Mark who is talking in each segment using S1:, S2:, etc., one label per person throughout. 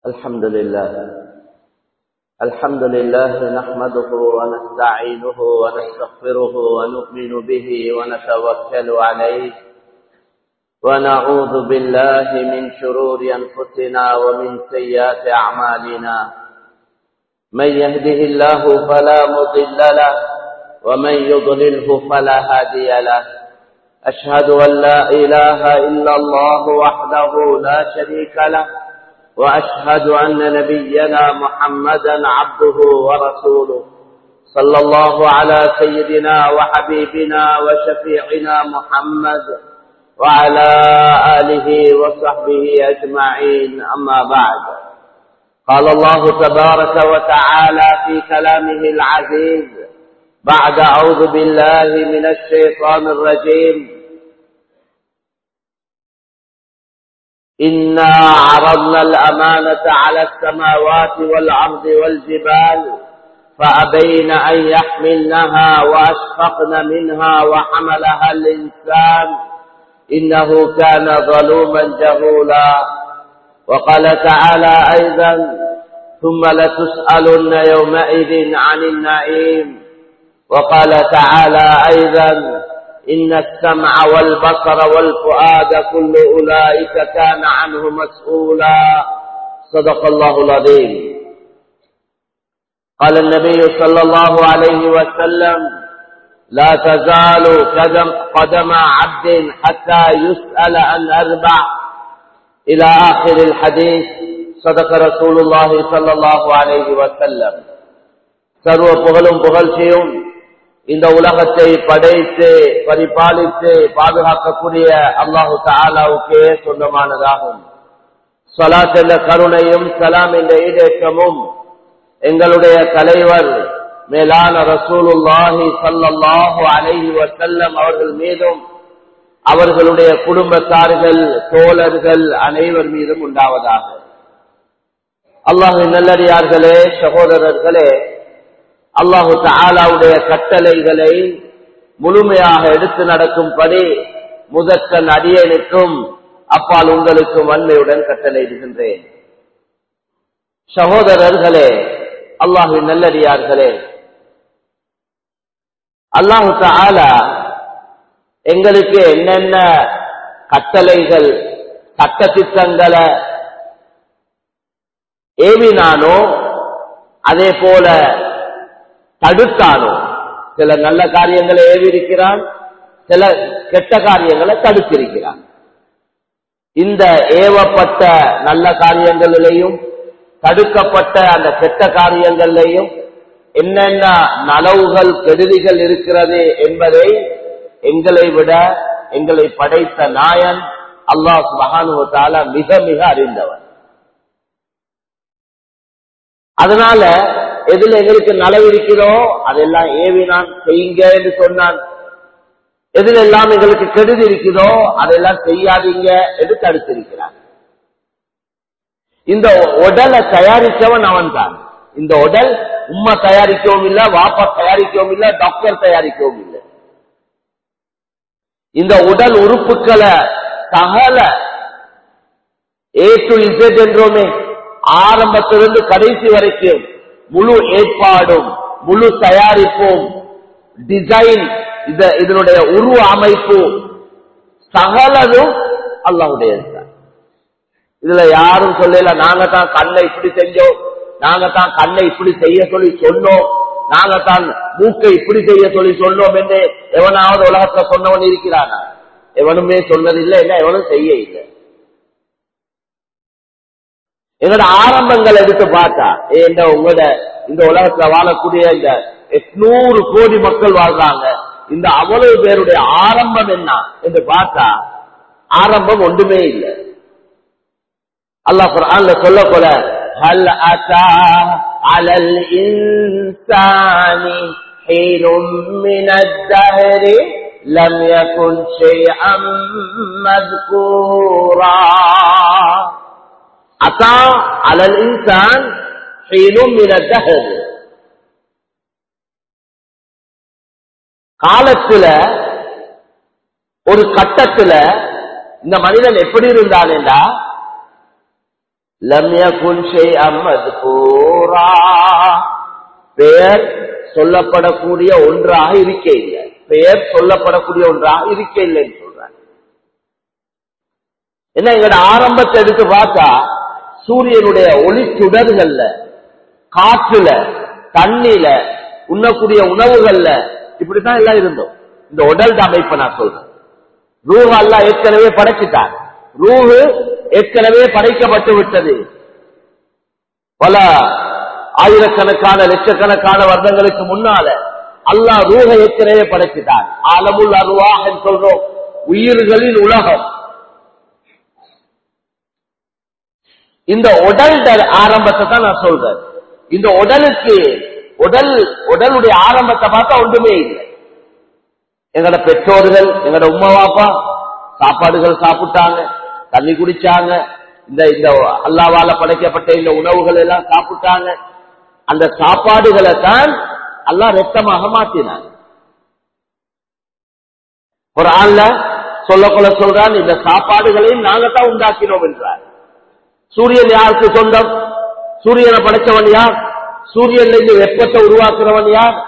S1: الحمد لله الحمد لله نحمده ونستعينه ونستغفره ونؤمن به ونتوكل عليه ونعوذ بالله من شرور أنفسنا ومن سيئات أعمالنا من يهده الله فلا مضل له ومن يضلله فلا هادي له أشهد أن لا إله إلا الله وحده لا شريك له وأشهد أن نبينا محمدا عبده ورسوله صلى الله على سيدنا وحبيبنا وشفيعنا محمد وعلى آله وصحبه أجمعين أما بعد قال الله تبارك وتعالى في كلامه العزيز بعد أعوذ بالله من الشيطان الرجيم إنا عرضنا الأمانة على السماوات والأرض والجبال فأبين أن يحملنها وأشفقن منها وحملها الإنسان إنه كان ظلوما جهولا وقال تعالى أيضا ثم لتسألن يومئذ عن النعيم وقال تعالى أيضا إن السمع والبصر والفؤاد كل أولئك كان عنه مسؤولا صدق الله العظيم قال النبي صلى الله عليه وسلم لا تزال قدم, قدم عبد حتى يسأل عن أربع إلى آخر الحديث صدق رسول الله صلى الله عليه وسلم சர்வ புகழும் புகழ்ச்சியும் இந்த உலகத்தை படைத்து பரிபாலித்து பாதுகாக்கக்கூடிய அல்லாஹு தாலாவுக்கே சொந்தமானதாகும் சலாத் என்ற கருணையும் சலாம் என்ற ஈடேற்றமும் எங்களுடைய தலைவர் மேலான ரசூலுல்லாஹி சல்லாஹு அலைஹி வசல்லம் அவர்கள் மீதும் அவர்களுடைய குடும்பத்தார்கள் தோழர்கள் அனைவர் மீதும் உண்டாவதாக அல்லாஹு நல்லடியார்களே சகோதரர்களே அல்லாஹு தாலாவுடைய கட்டளைகளை முழுமையாக எடுத்து நடக்கும்படி முதற்கண் அடியனுக்கும் அப்பால் உங்களுக்கும் வன்மையுடன் கட்டளையிடுகின்றேன் சகோதரர்களே அல்லாஹு நல்லடியார்களே அல்லாஹு தாலா எங்களுக்கு என்னென்ன கட்டளைகள் சட்ட திட்டங்களை ஏவினானோ அதே போல தடுத்தானோ சில நல்ல காரியங்களை ஏவிருக்கிறான் சில கெட்ட காரியங்களை தடுத்திருக்கிறான் இந்த ஏவப்பட்ட நல்ல காரியங்களிலேயும் தடுக்கப்பட்ட அந்த கெட்ட காரியங்களிலேயும் என்னென்ன நலவுகள் கெடுதிகள் இருக்கிறது என்பதை எங்களை விட எங்களை படைத்த நாயன் அல்லாஹ் மகானுவத்தால மிக மிக அறிந்தவர் அதனால எதுல எங்களுக்கு நலவு இருக்கிறோ அதெல்லாம் ஏவினான் செய்யுங்க என்று சொன்னான் எதுல எல்லாம் எங்களுக்கு கெடுதி இருக்குதோ அதெல்லாம் செய்யாதீங்க என்று தடுத்திருக்கிறான் இந்த உடலை தயாரித்தவன் அவன் தான் இந்த உடல் உம்மா தயாரிக்கவும் இல்லை வாப்பா தயாரிக்கவும் இல்லை டாக்டர் தயாரிக்கவும் இல்லை இந்த உடல் உறுப்புகளை சகல ஏ டு இசட் என்றோமே ஆரம்பத்திலிருந்து கடைசி வரைக்கும் முழு ஏற்பாடும் முழு தயாரிப்பும் டிசைன் இதனுடைய உருவ அமைப்பு சகலதும் அல்லாவுடைய இதுல யாரும் சொல்லல நாங்க தான் கண்ணை இப்படி செஞ்சோம் நாங்க தான் கண்ணை இப்படி செய்ய சொல்லி சொன்னோம் நாங்க தான் மூக்கை இப்படி செய்ய சொல்லி சொன்னோம் என்று எவனாவது உலகத்துல சொன்னவன் இருக்கிறானா எவனுமே சொன்னதில்லை என்ன எவனும் செய்ய இல்லை எங்களோட ஆரம்பங்கள் எடுத்து பார்த்தா ஏண்ட உங்களோட இந்த உலகத்துல வாழக்கூடிய இந்த எட்நூறு கோடி மக்கள் வாழ்றாங்க இந்த அவ்வளவு பேருடைய ஆரம்பம் என்ன என்று பார்த்தா ஆரம்பம் ஒன்றுமே இல்லை அல்லாஹ் குர்ஆன்ல சொல்ல போல هل أتى على الإنسان حين من الدهر لم يكن شيئا مذكورا أتى على الإنسان حين من الدهر காலத்துல ஒரு கட்டத்துல இந்த மனிதன் எப்படி இருந்தான் என்றா லம் யகுன் ஷைஅம் மذ்கூரா பெயர் சொல்லப்படக்கூடிய ஒன்றாக இருக்க இல்லை பெயர் சொல்லப்படக்கூடிய ஒன்றாக இருக்க இல்லைன்னு சொல்றாங்க என்ன எங்களோட ஆரம்பத்தை எடுத்து பார்த்தா சூரியனுடைய ஒளி சுடர்கள்ல காற்றுல தண்ணில உண்ணக்கூடிய உணவுகள்ல இப்படித்தான் எல்லாம் இருந்தோம் இந்த உடல் அமைப்பை நான் சொல்றேன் ரூஹ் அல்லா ஏற்கனவே படைச்சிட்டான் ரூஹு ஏற்கனவே படைக்கப்பட்டு விட்டது பல ஆயிரக்கணக்கான லட்சக்கணக்கான வருடங்களுக்கு முன்னால அல்லாஹ் ரூஹ ஏற்கனவே படைச்சிட்டான் ஆலமுல் அருவாக சொல்றோம் உயிர்களின் உலகம் இந்த உடல் ஆரம்பத்தை தான் நான் சொல்றேன் இந்த உடலுக்கு உடல் உடலுடைய ஆரம்பத்தை பார்த்தா ஒன்றுமே இல்லை எங்களோட பெற்றோர்கள் எங்களோட உமா பாப்பா சாப்பாடுகள் சாப்பிட்டாங்க தண்ணி குடிச்சாங்க இந்த இந்த அல்லாவால படைக்கப்பட்ட இந்த உணவுகள் எல்லாம் சாப்பிட்டாங்க அந்த சாப்பாடுகளை தான் அல்லாஹ் ரத்தமாக மாத்தினான் ஒரு ஆள்ல சொல்ல கொள்ள சொல்றான் இந்த சாப்பாடுகளையும் நாங்க தான் உண்டாக்கினோம் என்றார் சூரியன் யாருக்கு சொந்தம் சூரியனை படைச்சவன் யார் சூரியன்ல இருந்து வெப்பத்தை உருவாக்குறவன் யார்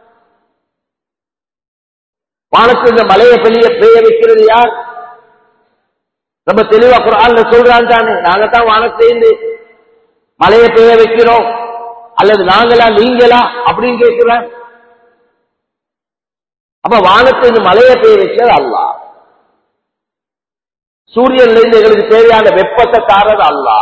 S1: வானத்தில் இந்த மலையை பெரிய பெய்ய வைக்கிறது யார் நம்ம தெளிவா குரான்ல சொல்றான் தானே நாங்க தான் வானத்திலிருந்து மலையை பெய்ய வைக்கிறோம் அல்லது நாங்களா நீங்களா அப்படின்னு கேட்கிறான் அப்ப வானத்திலிருந்து மலையை பெய்ய வைக்கிறது அல்லா சூரியன்ல இருந்து எங்களுக்கு தேவையான வெப்பத்தை தாரது அல்லா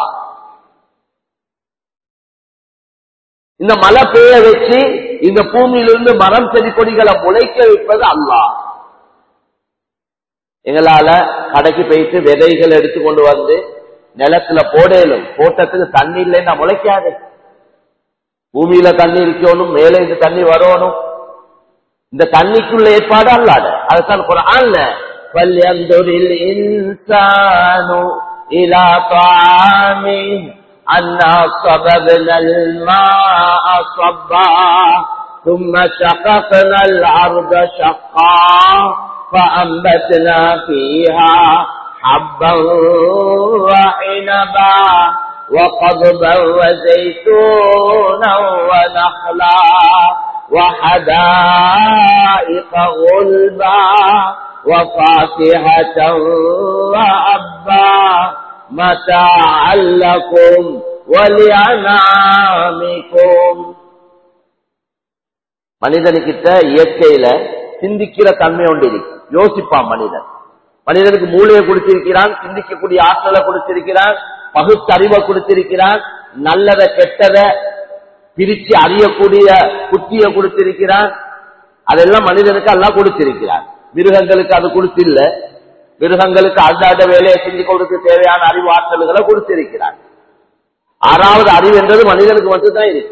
S1: இந்த மழை பெய்ய வச்சு இந்த பூமியிலிருந்து மரம் செடி கொடிகளை முளைக்க வைப்பது அல்லா எங்களால கடைக்கு போயிட்டு விதைகள் எடுத்து கொண்டு வந்து நிலத்துல போடலும் போட்டத்துக்கு தண்ணி இல்லைன்னா முளைக்காது பூமியில தண்ணி இருக்கணும் மேலே இந்த தண்ணி வரணும் இந்த தண்ணிக்குள்ள ஏற்பாடு அல்லாத அதுதான் குரான்ல فلينظر الإنسان إلى طعامه أنا صببنا الماء صبا ثم شققنا الأرض شقا فأنبتنا فيها حبا وعنبا وقضبا وزيتونا ونخلا وحدائق غلبا وفاكهة وأبا متاعا لكم ولأنعامكم மனிதனுக்கிட்ட இயற்கையில சிந்திக்கிற தன்மை ஒன்று இருக்கு யோசிப்பான் மனிதன் மனிதனுக்கு மூளையை கொடுத்திருக்கிறான் சிந்திக்கக்கூடிய ஆற்றலை கொடுத்திருக்கிறான் பகுத்தறிவை கொடுத்திருக்கிறான் நல்லதை கெட்டதை பிரிச்சு அறியக்கூடிய புத்தியை கொடுத்திருக்கிறான் அதெல்லாம் மனிதனுக்கு எல்லாம் கொடுத்திருக்கிறான் மிருகங்களுக்கு அது கொடுத்தில்ல மிருகங்களுக்கு அல்லாத வேலையை செஞ்சு கொடுக்க தேவையான அறிவு ஆற்றல்களை கொடுத்திருக்கிறான் ஆறாவது அறிவு என்றது மனிதனுக்கு மட்டும்தான் இருக்கு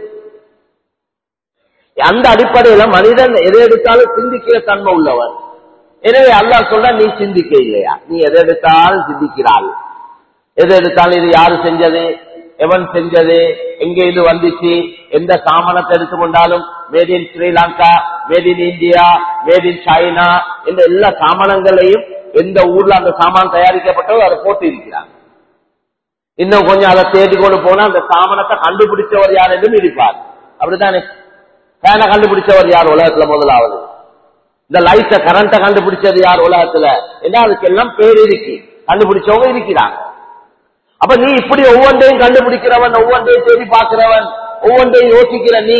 S1: அந்த அடிப்படையில மனிதன் எதை எடுத்தாலும் சிந்திக்கிற தன்மை உள்ளவர் எனவே அல்லாஹ் சொல்ற நீ சிந்திக்க இல்லையா நீ எதை எடுத்தாலும் சிந்திக்கிறாள் எதை எடுத்தாலும் இது யாரு செஞ்சது எவன் செஞ்சது எங்க இது வந்துச்சு எந்த சாமானத்தை எடுத்துக்கொண்டாலும் made in Sri Lanka made in India made in China என்ற எல்லா சாமானங்களையும் எந்த ஊர்ல அந்த சாமான் தயாரிக்கப்பட்டோ அதை போட்டு இருக்கிறாங்க இன்னும் கொஞ்சம் அதை தேடி கொண்டு போனா அந்த சாமானத்தை கண்டுபிடிச்சவர் யார் என்றும் இருப்பார் அப்படித்தானே ஃபேனை கண்டுபிடிச்சவர் யார் உலகத்துல முதலாவது இந்த லைட்ட கரண்ட கண்டுபிடிச்சது யார் உலகத்துல ஏன்னா அதுக்கெல்லாம் பேர் இருக்கு கண்டுபிடிச்சவங்க இருக்கிறாங்க அப்ப நீ இப்படி ஒவ்வொன்றையும் கண்டுபிடிக்கிறவன் ஒவ்வொன்றையும் தேடி பார்க்கிறவன் ஒவ்வொன்றையும் யோசிக்கிற நீ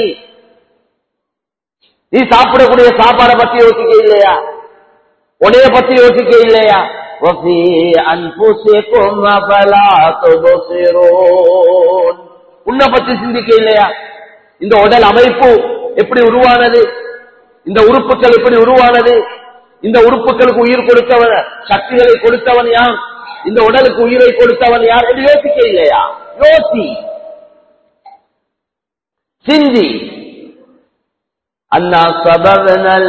S1: நீ சாப்பிடக்கூடிய சாப்பாடை பத்தி யோசிக்க இல்லையா உடைய பத்தி யோசிக்க இல்லையா وفي أنفسكم أفلا تبصرون உன்னை பத்தி சிந்திக்க இல்லையா இந்த உடல் அமைப்பு எப்படி உருவானது இந்த உறுப்புகள் எப்படி உருவானது இந்த உறுப்புகளுக்கு உயிர் கொடுத்தவன் சக்திகளை கொடுத்தவன் யார் இந்த உடலுக்கு உயிரை கொடுத்தவன் யார் என்று யோசிக்க இல்லையா யோசி சிந்தி அண்ணா சபவனல்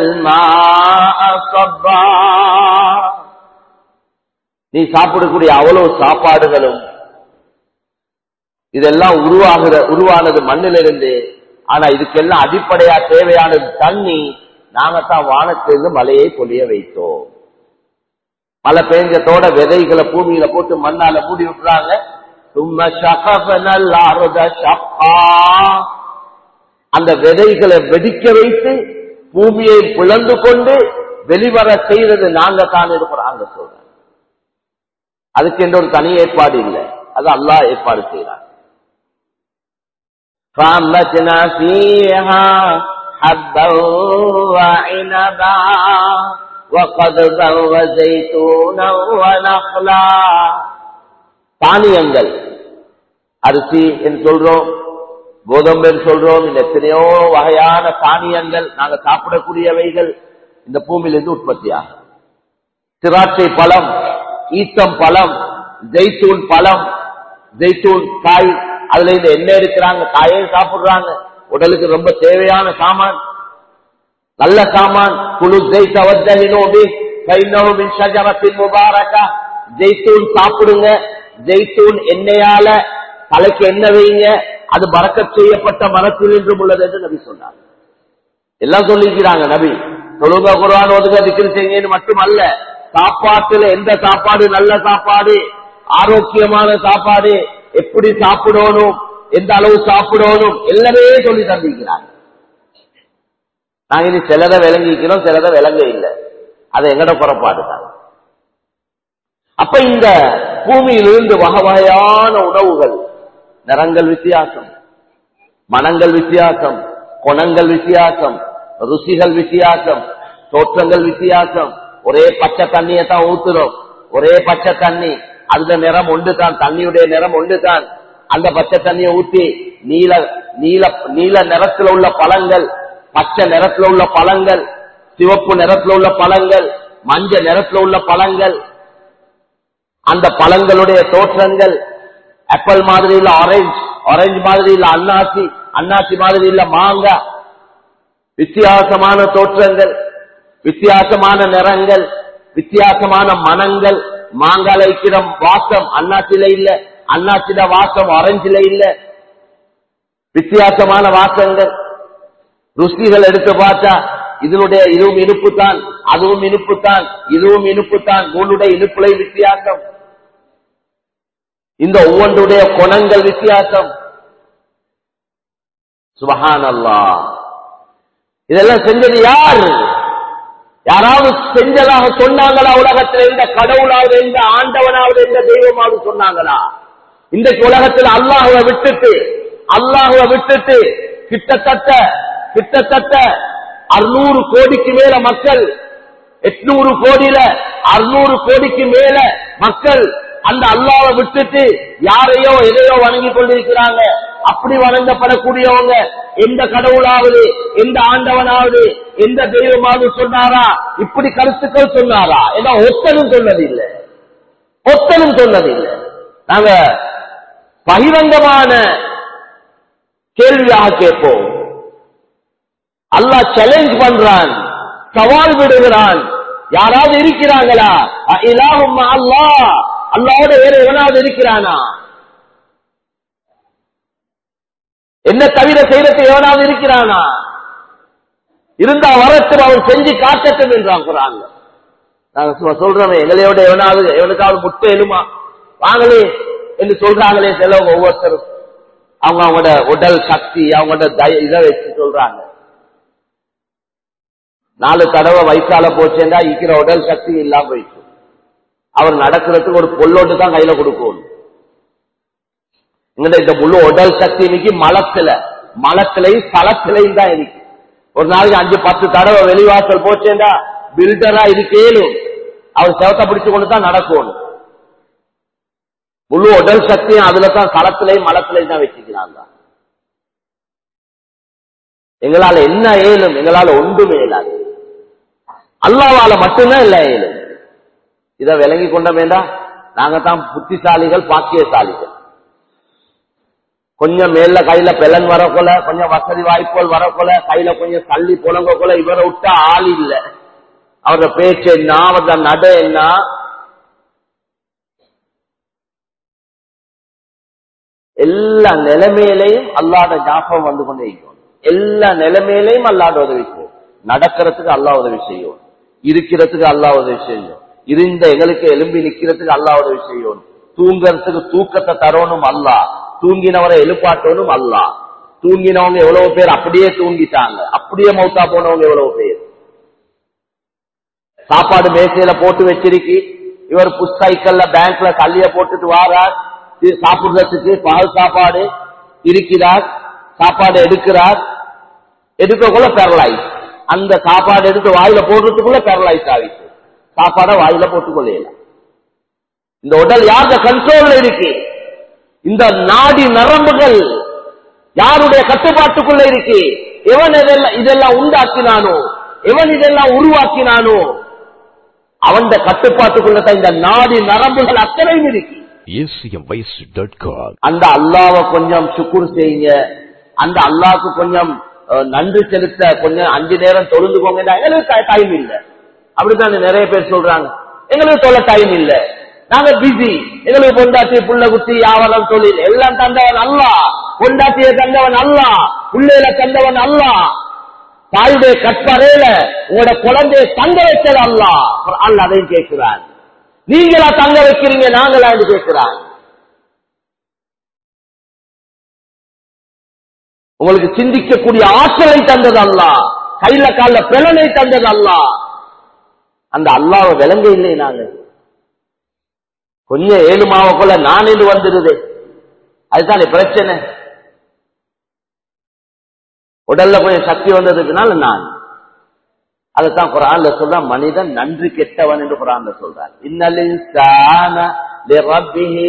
S1: நீ சாப்பிடக்கூடிய அவ்வளவு சாப்பாடுகளும் இதெல்லாம் உருவாகுற உருவானது மண்ணிலிருந்து ஆனா இதுக்கெல்லாம் அடிப்படையா தேவையானது தண்ணி நாங்கத்தான் வானத்திலிருந்து மலையை பொழிய வைத்தோம் மழை பெஞ்சத்தோட விதைகளை பூமியில போட்டு மண்ணால மூடி விட்டுறாங்க ثم شققنا الأرض شقا அந்த விதைகளை வெடிக்க வைத்து பூமியை பிளந்து கொண்டு வெளிவர செய்தது நாங்க தான் இருக்கிறாங்க சொல்றேன் அதுக்கு என்ற ஒரு தனி ஏற்பாடு இல்லை அது அல்லாஹ் ஏற்பாடு செய்யறான் فأنبتنا فيها حبا وعنبا وقضبا وزيتونا ونخلا தானியங்கள் அரிசி என்று சொல்றோம் கோதம்பு என்று சொல்றோம் இந்த எத்தனையோ வகையான தானியங்கள் நாங்க சாப்பிடக்கூடியவைகள் இந்த பூமியிலிருந்து உற்பத்தி ஆகும் திராட்சை பழம் ஈத்தம் பழம் ஜெய்தூன் பழம் ஜெய்தூன் காய் அதுல இந்த எண்ணெய் இருக்கிறாங்க காயே சாப்பிடுறாங்க உடலுக்கு ரொம்ப தேவையான சாமான் நல்ல சாமான் குழு ஜெய் தவஜினோபி கைனோபின் ஷஜரத்தின் முபாரக்கா ஜெய்தூன் சாப்பிடுங்க ஜெய்தூன் எண்ணெயால தலைக்கு எண்ணெய் வைங்க அது பறக்கச் செய்யப்பட்ட மரத்தில் என்றும் உள்ளது என்று நபி சொன்னார் எல்லாம் சொல்லிக்கிறாங்க நபி தொழுக குரான் ஒதுங்க திக்கில் செய்யுங்கன்னு மட்டுமல்ல சாப்பாட்டுல எந்த சாப்பாடு நல்ல சாப்பாடு ஆரோக்கியமான சாப்பாடு எப்படி சாப்பிடணும் எந்த அளவு சாப்பிடணும் எல்லாமே சொல்லி தந்திருக்கிறாங்க நாங்க இனி சிலதை விளங்கிக்கிறோம் சிலதை விளங்க இல்லை அது எங்கட புறப்பாடு தான் அப்ப இந்த பூமியிலிருந்து வகை வகையான உணவுகள் நிறங்கள் வித்தியாசம் மனங்கள் வித்தியாசம் குணங்கள் வித்தியாசம் ருசிகள் வித்தியாசம் தோற்றங்கள் வித்தியாசம் ஒரே பச்சை தண்ணியை தான் ஊத்துறோம் ஒரே பச்சை தண்ணி அதுல நிறம் ஒன்று தான் தண்ணியுடைய நிறம் ஒன்று தான் அந்த பச்சை தண்ணியை ஊற்றி நீல நீல நீல நிறத்துல உள்ள பழங்கள் பச்சை நிறத்துல உள்ள பழங்கள் சிவப்பு நிறத்துல உள்ள பழங்கள் மஞ்சள் நிறத்துல உள்ள பழங்கள் அந்த பழங்களுடைய தோற்றங்கள் ஆப்பிள் மாதிரி இல்ல ஆரஞ்சு ஆரஞ்சு மாதிரி இல்ல அன்னாசி அன்னாசி மாதிரி இல்ல மாங்காய் வித்தியாசமான தோற்றங்கள் வித்தியாசமான நிறங்கள் வித்தியாசமான மனங்கள் மாங்கால வைக்கிற வாசம் அன்னாச்சில இல்ல அன்னாச்சில வாசம் ஆரஞ்சில இல்ல வித்தியாசமான வாசங்கள் ருசிகள் எடுத்து பார்த்தா இதனுடைய இதுவும் இனிப்பு தான் அதுவும் இனிப்பு தான் இதுவும் இனிப்பு தான் மூணுடைய இனிப்புலை வித்தியாசம் இந்த ஒவ்வொன்றுடைய குணங்கள் வித்தியாசம் சுபஹான் அல்லா இதெல்லாம் செஞ்சது யார் யாராவது செஞ்சதாக சொன்னாங்களா உலகத்தில் எந்த கடவுளாவது எந்த ஆண்டவனாவது எந்த தெய்வமாவது சொன்னாங்களா இன்றைக்கு உலகத்தில் அல்லாஹுவை விட்டுட்டு அல்லாஹுவை விட்டுட்டு கிட்டத்தட்ட கிட்டத்தட்ட அறுநூறு கோடிக்கு மேல மக்கள் எட்நூறு கோடியில அறுநூறு கோடிக்கு மேல மக்கள் அந்த அல்லாவை விட்டுட்டு யாரையோ எதையோ வணங்கி கொண்டிருக்கிறாங்க அப்படி வணங்கப்படக்கூடியவங்க எந்த கடவுளாவது எந்த ஆண்டவனாவது எந்த தெய்வமாவது சொன்னாரா இப்படி கருத்துக்கள் சொன்னாரா ஏன்னா ஒத்தனும் சொன்னதில்லை ஒத்தனும் சொன்னதில்லை நாங்க பகிரங்கமான கேள்வியாக கேட்போம் அல்லாஹ் சேலஞ்ச் பண்றான் சவால் விடுகிறான் யாராவது இருக்கிறாங்களா இலாகும் அல்லாஹ் அல்லாவோட வேற எவனாவது இருக்கிறானா என்ன தவிர செய்யறதுக்கு எவனாவது இருக்கிறானா இருந்தா வரட்டும் அவன் செஞ்சு காட்டட்டும் என்றான் குரான் நாங்க சும்மா சொல்றோமே எங்களையோட எவனாவது எவனுக்காவது முட்டை எழுமா வாங்களே என்று சொல்றாங்களே சிலவங்க ஒவ்வொருத்தரும் அவங்க அவங்களோட உடல் சக்தி அவங்களோட தய இதை வச்சு சொல்றாங்க நாலு தடவை வயசால போச்சேண்டா இருக்கிற உடல் சக்தி இல்லாம போயிடுச்சு அவர் நடக்கிறதுக்கு ஒரு பொல்லோட்டு தான் கையில கொடுக்கணும் இங்க இந்த முழு உடல் சக்தி இன்னைக்கு மலத்துல மலத்திலையும் தளத்திலையும் தான் இருக்கு ஒரு நாளைக்கு அஞ்சு பத்து தடவை வெளிவாசல் போச்சேண்டா பில்டரா இருக்கேனும் அவர் செவத்தை பிடிச்சு கொண்டு தான் நடக்கணும் முழு உடல் சக்தியும் அதுல தான் களத்திலையும் மலத்திலையும் தான் வச்சுக்கிறாங்க எங்களால என்ன ஏலும் எங்களால ஒன்றுமே இயலாது அல்லாவால மட்டும்தான் இல்ல ஏலும் இதை விளங்கி கொண்ட வேண்டாம் நாங்க தான் புத்திசாலிகள் பாக்கியசாலிகள் கொஞ்சம் மேல கையில பெலன் வரக்கொல கொஞ்சம் வசதி வாய்ப்புகள் வரக்கொல கையில கொஞ்சம் தள்ளி புலங்க கொல இவரை விட்டா ஆள் இல்ல அவரோட பேச்சு என்ன அவரோட நட என்ன எல்லா நிலைமையிலையும் அல்லாத ஞாபகம் வந்து கொண்டே இருக்கும் எல்லா நிலைமையிலையும் அல்லாத உதவி செய்யும் நடக்கிறதுக்கு அல்லாஹ் உதவி செய்யும் இருக்கிறதுக்கு அல்லாஹ் உதவி செய்யும் இருந்த எங்களுக்கு எலும்பி நிக்கிறதுக்கு அல்லாஹ் உதவி செய்யும் தூங்கறதுக்கு தூக்கத்தை தரணும் அல்ல தூங்கினவரை எழுப்பாட்டணும் அல்ல தூங்கினவங்க எவ்வளவு பேர் அப்படியே தூங்கிட்டாங்க அப்படியே மௌத்தா போனவங்க எவ்வளவு பேர் சாப்பாடு மேசையில போட்டு வச்சிருக்கி இவர் புஸ்கைக்கல்ல பேங்க்ல கல்லிய போட்டுட்டு வாரார் இது சாப்பிடுறதுக்கு பகல் சாப்பாடு இருக்கிறார் சாப்பாடு எடுக்கிறார் எடுக்கக்குள்ள பேரலைஸ் அந்த சாப்பாடு எடுத்து வாயில போடுறதுக்குள்ள பேரலைஸ் ஆகிட்டு சாப்பாடை வாயில போட்டுக்கொள்ளலாம் இந்த உடல் யாருடைய கண்ட்ரோல்ல இருக்கு இந்த நாடி நரம்புகள் யாருடைய கட்டுப்பாட்டுக்குள்ள இருக்கு எவன் இதெல்லாம் இதெல்லாம் உண்டாக்கினானோ எவன் இதெல்லாம் உருவாக்கினானோ அவன் கட்டுப்பாட்டுக்குள்ள தான் இந்த நாடி நரம்புகள் அத்தனையும் இருக்கு
S2: acmvoice.com.
S1: அந்த அல்லாவை கொஞ்சம் சுக்குர் செய்யுங்க அந்த அல்லாவுக்கு கொஞ்சம் அஹ், நன்றி செலுத்த கொஞ்சம் அஞ்சு நேரம் தொழுந்துக்கோங்க எங்களுக்கு டைம் இல்ல அப்படித்தானே நிறைய பேர் சொல்றாங்க எங்களுக்கு தொல்ல டைம் இல்ல நாங்க பிஸி எங்களுக்கு பொண்டாட்டி புள்ள குத்தி யாவரம் தொழில் எல்லாம் தந்தவன் அல்லா பொண்டாட்டியை தந்தவன் அல்லா புள்ளையில தந்தவன் அல்லா தாயுடைய கற்பறையில உங்களோட குழந்தையை தங்க வைத்தது அல்லா அல்ல அதையும் கேட்கிறான் நீங்களா தங்க வைக்கிறீங்க நாங்களா என்று கேட்கிறான் உங்களுக்கு சிந்திக்கக்கூடிய ஆற்றலை தந்தது அல்லா கையில கால பிளனை தந்தது அல்லா அந்த அல்லாவை விளங்க இல்லை நாங்க கொஞ்சம் ஏழு மாவக்குள்ள நான் இது வந்துடுது அதுதானே பிரச்சனை உடல்ல கொஞ்சம் சக்தி வந்ததுக்குனால நான் அதைத்தான் குரான்ல சொல்ற மனிதன் நன்றி கெட்டவன் என்று குரான்ல சொல்றான் இன்னல் இன்சான லிரப்பிஹி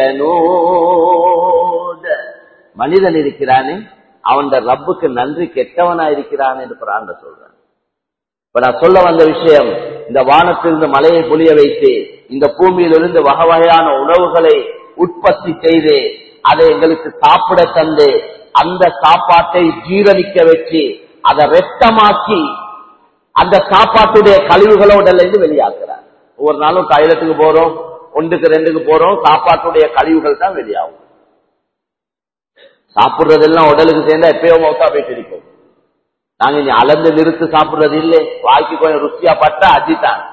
S1: லகனூத் மனிதன் இருக்கிறானே அவன் ரப்புக்கு நன்றி கெட்டவனா இருக்கிறான் என்று குரான்ல சொல்றான் இப்ப நான் சொல்ல வந்த விஷயம் இந்த வானத்திலிருந்து மலையை பொழிய வைத்து இந்த பூமியிலிருந்து வகை வகையான உணவுகளை உற்பத்தி செய்து அதை எங்களுக்கு சாப்பிட தந்து அந்த சாப்பாட்டை ஜீரணிக்க வச்சு அதை ரத்தமாக்கி அந்த சாப்பாட்டுடைய கழிவுகளை உடல்ல இருந்து வெளியாக்குறார் ஒவ்வொரு நாளும் டாய்லெட்டுக்கு போறோம் ஒன்றுக்கு ரெண்டுக்கு போறோம் சாப்பாட்டுடைய கழிவுகள் தான் வெளியாகும் சாப்பிடுறதெல்லாம் உடலுக்கு சேர்ந்தா எப்பயோ மௌத்தா போயிட்டு இருக்கும் நாங்க இங்க அளந்து நிறுத்து சாப்பிடுறது இல்லை வாய்க்கு கொஞ்சம் ருசியா பட்டா அஜித்தான்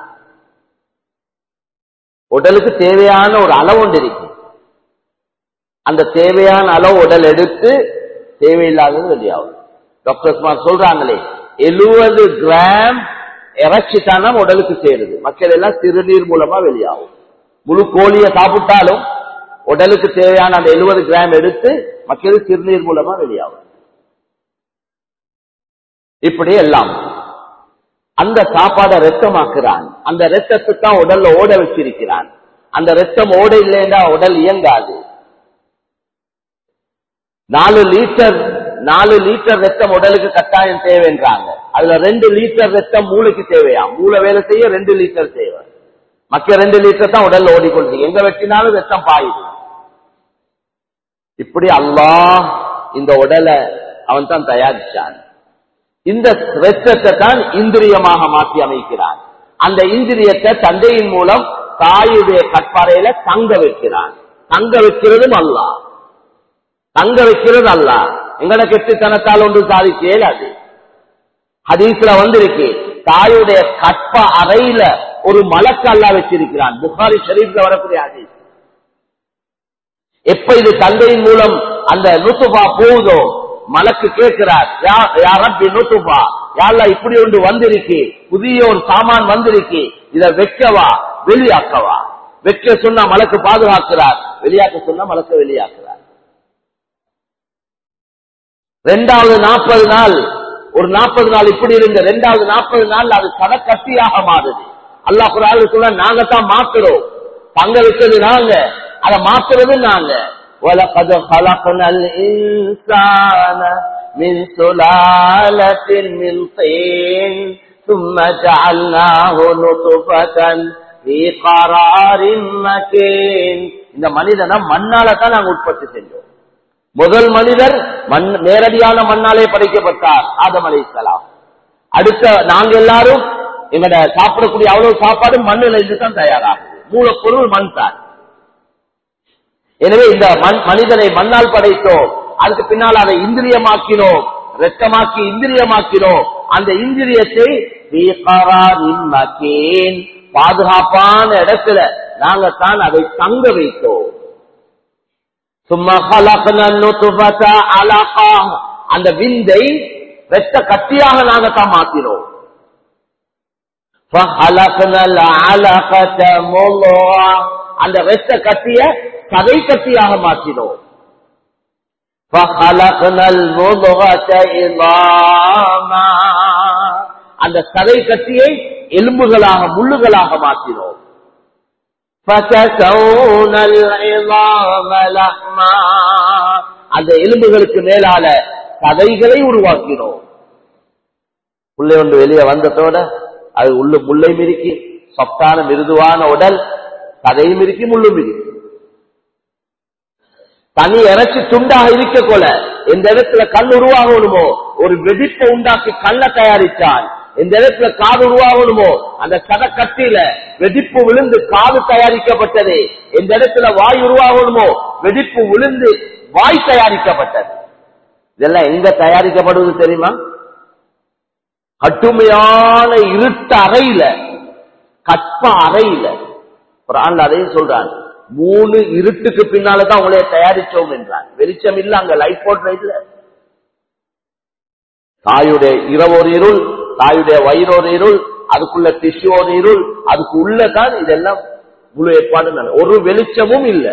S1: உடலுக்கு தேவையான ஒரு அளவு ஒன்று இருக்கு அந்த தேவையான அளவு உடல் எடுத்து தேவையில்லாதது வெளியாகும் டாக்டர்ஸ் சொல்றாங்களே எழுபது கிராம் இறைச்சி தானே உடலுக்கு சேருது மக்கள் எல்லாம் சிறுநீர் மூலமா வெளியாகும் முழு கோழியை சாப்பிட்டாலும் உடலுக்கு தேவையான அந்த எழுபது கிராம் எடுத்து மக்கள் சிறுநீர் மூலமா வெளியாகும் இப்படி எல்லாம் அந்த சாப்பாடை ரத்தமாக்குறான் அந்த ரத்தத்தை தான் உடல்ல ஓட வச்சிருக்கிறான் அந்த ரத்தம் ஓட இல்லைன்னா உடல் இயங்காது நாலு லிட்டர் நாலு லிட்டர் ரத்தம் உடலுக்கு கட்டாயம் தேவைன்றாங்க அதுல ரெண்டு லிட்டர் ரத்தம் மூளைக்கு தேவையா மூளை வேலை செய்ய ரெண்டு லிட்டர் தேவை மக்க ரெண்டு லிட்டர் தான் உடல்ல ஓடிக்கொண்டு எங்க வெட்டினாலும் ரத்தம் பாயுது இப்படி அல்லாஹ் இந்த உடலை அவன் தான் தயாரிச்சான் இந்த ரத்தத்தை தான் இந்திரியமாக மாற்றி அமைக்கிறான் அந்த இந்திரியத்தை தந்தையின் மூலம் தாயுடைய கற்பாறையில தங்க வைக்கிறான் தங்க வைக்கிறதும் அல்ல தங்க வைக்கிறது அல்ல எங்கட கெட்டுத்தனத்தால் ஒன்று சாதிக்க இயலாது ஹதீஸ்ல வந்திருக்கு தாயுடைய கற்ப அறையில ஒரு மலக்கு அல்லா வச்சிருக்கிறான் புகாரி ஷரீப்ல வரக்கூடிய ஹதீஸ் எப்ப இது தந்தையின் மூலம் அந்த நுத்துபா போகுதோ மலக்கு கேட்கிறார் யா- யா ரப்பி நுத்துபா யாழ்லா இப்படி ஒன்று வந்திருக்கு புதிய ஒரு சாமான் வந்திருக்கு இத வைக்கவா வெளியாக்கவா வைக்க சொன்னா மலக்கு பாதுகாக்கிறார் வெளியாக்க சொன்னா மலக்கு வெளியாக்குறார் ரெண்டாவது நாற்பது நாள் ஒரு நாற்பது நாள் இப்படி இருங்க ரெண்டாவது நாற்பது நாள் அது கனக்கட்டியாக மாறுது அல்லாஹ் குரான் சொல்ல நாங்க தான் மாத்துறோம் தங்க வச்சது நாங்க அதை மாத்துறது நாங்க وَلَقَدْ خَلَقْنَا الْإِنسَانَ مِنْ سُلَالَةٍ مِنْ طِينٍ ثُمَّ جَعَلْنَاهُ نُطْفَةً فِي قَرَارٍ مَكِينٍ இந்த மனிதனை மண்ணால தான் நாங்க உற்பத்தி செஞ்சோம் முதல் மனிதர் மண் நேரடியான மண்ணாலே படைக்கப்பட்டார் ஆதம் அலைஹிஸ்ஸலாம் அடுத்த நாங்க எல்லாரும் எங்கட சாப்பிடக்கூடிய அவ்வளவு சாப்பாடு மண்ணில் இருந்து தான் தயாராகுது மூலப்பொருள் மண் தான் எனவே இந்த மண் மனிதனை மண்ணால் படைத்தோம் அதுக்கு பின்னால் அதை இந்திரியமாக்கினோம் ரத்தமாக்கி இந்திரியமாக்கினோம் அந்த இந்திரியத்தை ஃபீ கராரின் மக்கீன், பாதுகாப்பான இடத்துல நாங்க தான் அதை தங்க வைத்தோம் சும்மா خلقنا النطفة علقة அந்த விந்தை வெட்ட கட்டியாக நாங்க தான் மாத்தினோம் فخلقنا العلقة مضغة அந்த வெட்ட கட்டிய சதை கட்டியாக மாற்றினோம் فخلقنا المضغة عظاما அந்த சதை கட்டியை எலும்புகளாக முள்ளுகளாக மாற்றினோம் فكسونا العظام لحما அந்த எலும்புகளுக்கு மேலால சதைகளை உருவாக்கினோம் உள்ளே ஒன்று வெளியே வந்ததோட அது உள்ள முல்லை மிருக்கி சொத்தான மிருதுவான உடல் சதையும் மிருக்கி முள்ளும் மிருக்கி தனி இறைச்சி துண்டாக இருக்க கொல எந்த இடத்துல கல் உருவாகணுமோ ஒரு வெடிப்பை உண்டாக்கி கல்ல தயாரித்தான் எந்த இடத்துல காது உருவாகணுமோ அந்த சதக்கட்டியில வெடிப்பு விழுந்து காது தயாரிக்கப்பட்டது எந்த இடத்துல வாய் உருவாகணுமோ வெடிப்பு விழுந்து வாய் தயாரிக்கப்பட்டது இதெல்லாம் எங்க தயாரிக்கப்படுவது தெரியுமா கட்டுமையான இருட்ட அறையில கற்ப அறையில ஒரு ஆள் அதையும் சொல்றான் மூணு இருட்டுக்கு பின்னாலதான் உங்களைய தயாரிச்சோம் என்றான் வெளிச்சம் இல்ல அங்க லைட் போடுற இல்ல தாயுடைய இரவு ஒரு இருள் தாயுடைய வயிறு ஒரு இருள் அதுக்குள்ள டிஷ்யூ ஒரு இருள் அதுக்கு உள்ளதான் இதெல்லாம் முழு ஏற்பாடு நட- ஒரு வெளிச்சமும் இல்லை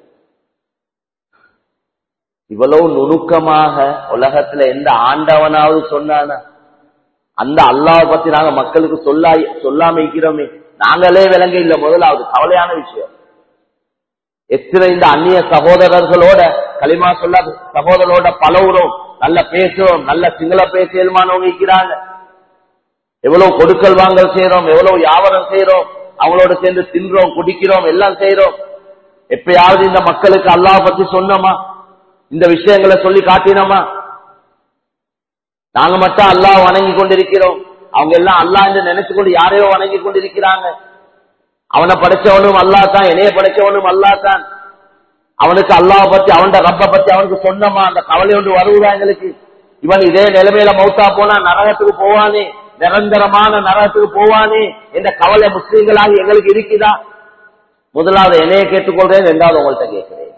S1: இவ்வளவு நுணுக்கமாக உலகத்துல எந்த ஆண்டவனாவது சொன்னானா அந்த அல்லாஹ் பத்தி நாங்க மக்களுக்கு சொல்லா சொல்லாம இருக்கிறோமே நாங்களே விளங்க இல்ல முதலாவது கவலையான விஷயம் எத்தனை இந்த அந்நிய சகோதரர்களோட களிமா சொல்ல சகோதரரோட பழகுறோம் நல்ல பேசுறோம் நல்ல சிங்கள பேசியல்மானவங்க இருக்கிறாங்க எவ்வளவு கொடுக்கல் வாங்கல் செய்யறோம் எவ்வளவு வியாபாரம் செய்யறோம் அவங்களோட சேர்ந்து தின்றோம் குடிக்கிறோம் எல்லாம் செய்யறோம் எப்பயாவது இந்த மக்களுக்கு அல்லாஹ் பத்தி சொன்னோமா இந்த விஷயங்களை சொல்லி காட்டினோமா நாங்க மட்டும் அல்லாஹ் வணங்கி கொண்டிருக்கிறோம் அவங்க எல்லாம் அல்லாஹ் என்று நினைச்சு கொண்டு யாரையோ வணங்கி கொண்டிருக்கிறாங்க அவனை படைச்சவனும் அல்லாஹ் தான் என்னைய படைச்சவனும் அல்லாஹ் தான் அவனுக்கு அல்லாஹ் பத்தி அவன் ரப்ப பத்தி அவனுக்கு சொன்னமா அந்த கவலை ஒன்று வருவதா எங்களுக்கு இவன் இதே நிலைமையில மௌத்தா போனா நரகத்துக்கு போவானே நிரந்தரமான நரகத்துக்கு போவானே என்ற கவலை முஸ்லீம்களாக எங்களுக்கு இருக்குதா முதலாவது என்னைய கேட்டுக்கொள்றேன் இரண்டாவது உங்கள்கிட்ட கேட்கிறேன்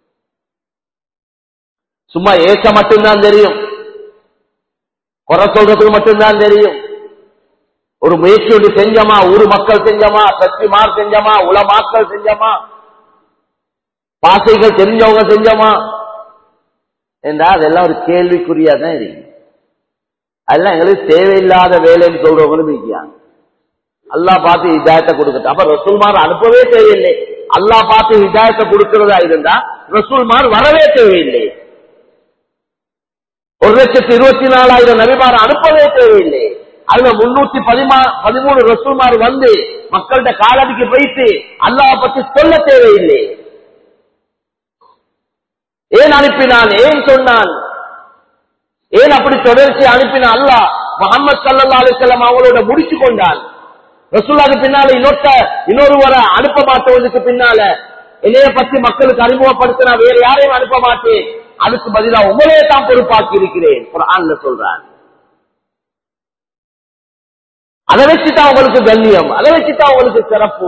S1: சும்மா ஏச மட்டும்தான் தெரியும் குறை சொல்றதுக்கு மட்டும்தான் தெரியும் ஒரு முயற்சி ஒன்று செஞ்சோமா ஊர் மக்கள் செஞ்சோமா சக்திமார் செஞ்சோமா உலமாக்கள் செஞ்சோமா பாசைகள் தெரிஞ்சவங்க செஞ்சோமா என்றா அதெல்லாம் ஒரு கேள்விக்குறியா தான் இருக்கு அதெல்லாம் எங்களுக்கு தேவையில்லாத வேலைன்னு சொல்றவங்களும் இருக்காங்க அல்லாஹ் பார்த்து ஹிதாயத்தை கொடுக்கட்டும் அப்ப ரசூல்மார் அனுப்பவே தேவையில்லை அல்லாஹ் பார்த்து ஹிதாயத்தை கொடுக்கிறதா இருந்தா ரசூல்மார் வரவே தேவையில்லை ஒரு லட்சத்தி இருபத்தி நாலாயிரம் நபிமார் அனுப்பவே தேவையில்லை அதுல முன்னூத்தி பதிமா பதிமூணு ரசூல்மார் வந்து மக்கள்கிட்ட காலடிக்கு போயிட்டு அல்லாஹ் பத்தி சொல்ல தேவையில்லை ஏன் அனுப்பினான் ஏன் சொன்னான் ஏன் அப்படி தொடர்ச்சி அனுப்பின அல்லாஹ் முகமது சல்லா அலிசல்லாம் அவங்களோட முடிச்சு கொண்டான் ரசூல்லாக்கு பின்னால இன்னொட்ட இன்னொருவரை அனுப்ப மாட்டவனுக்கு பின்னால என்னைய பத்தி மக்களுக்கு அறிமுகப்படுத்தினா வேற யாரையும் அனுப்ப மாட்டேன் அதுக்கு பதிலா உங்களையே தான் பொறுப்பாக்கி இருக்கிறேன் குர்ஆன்ல சொல்றான் அதை வச்சுதான் உங்களுக்கு கண்ணியம் அதை வச்சுதான் உங்களுக்கு சிறப்பு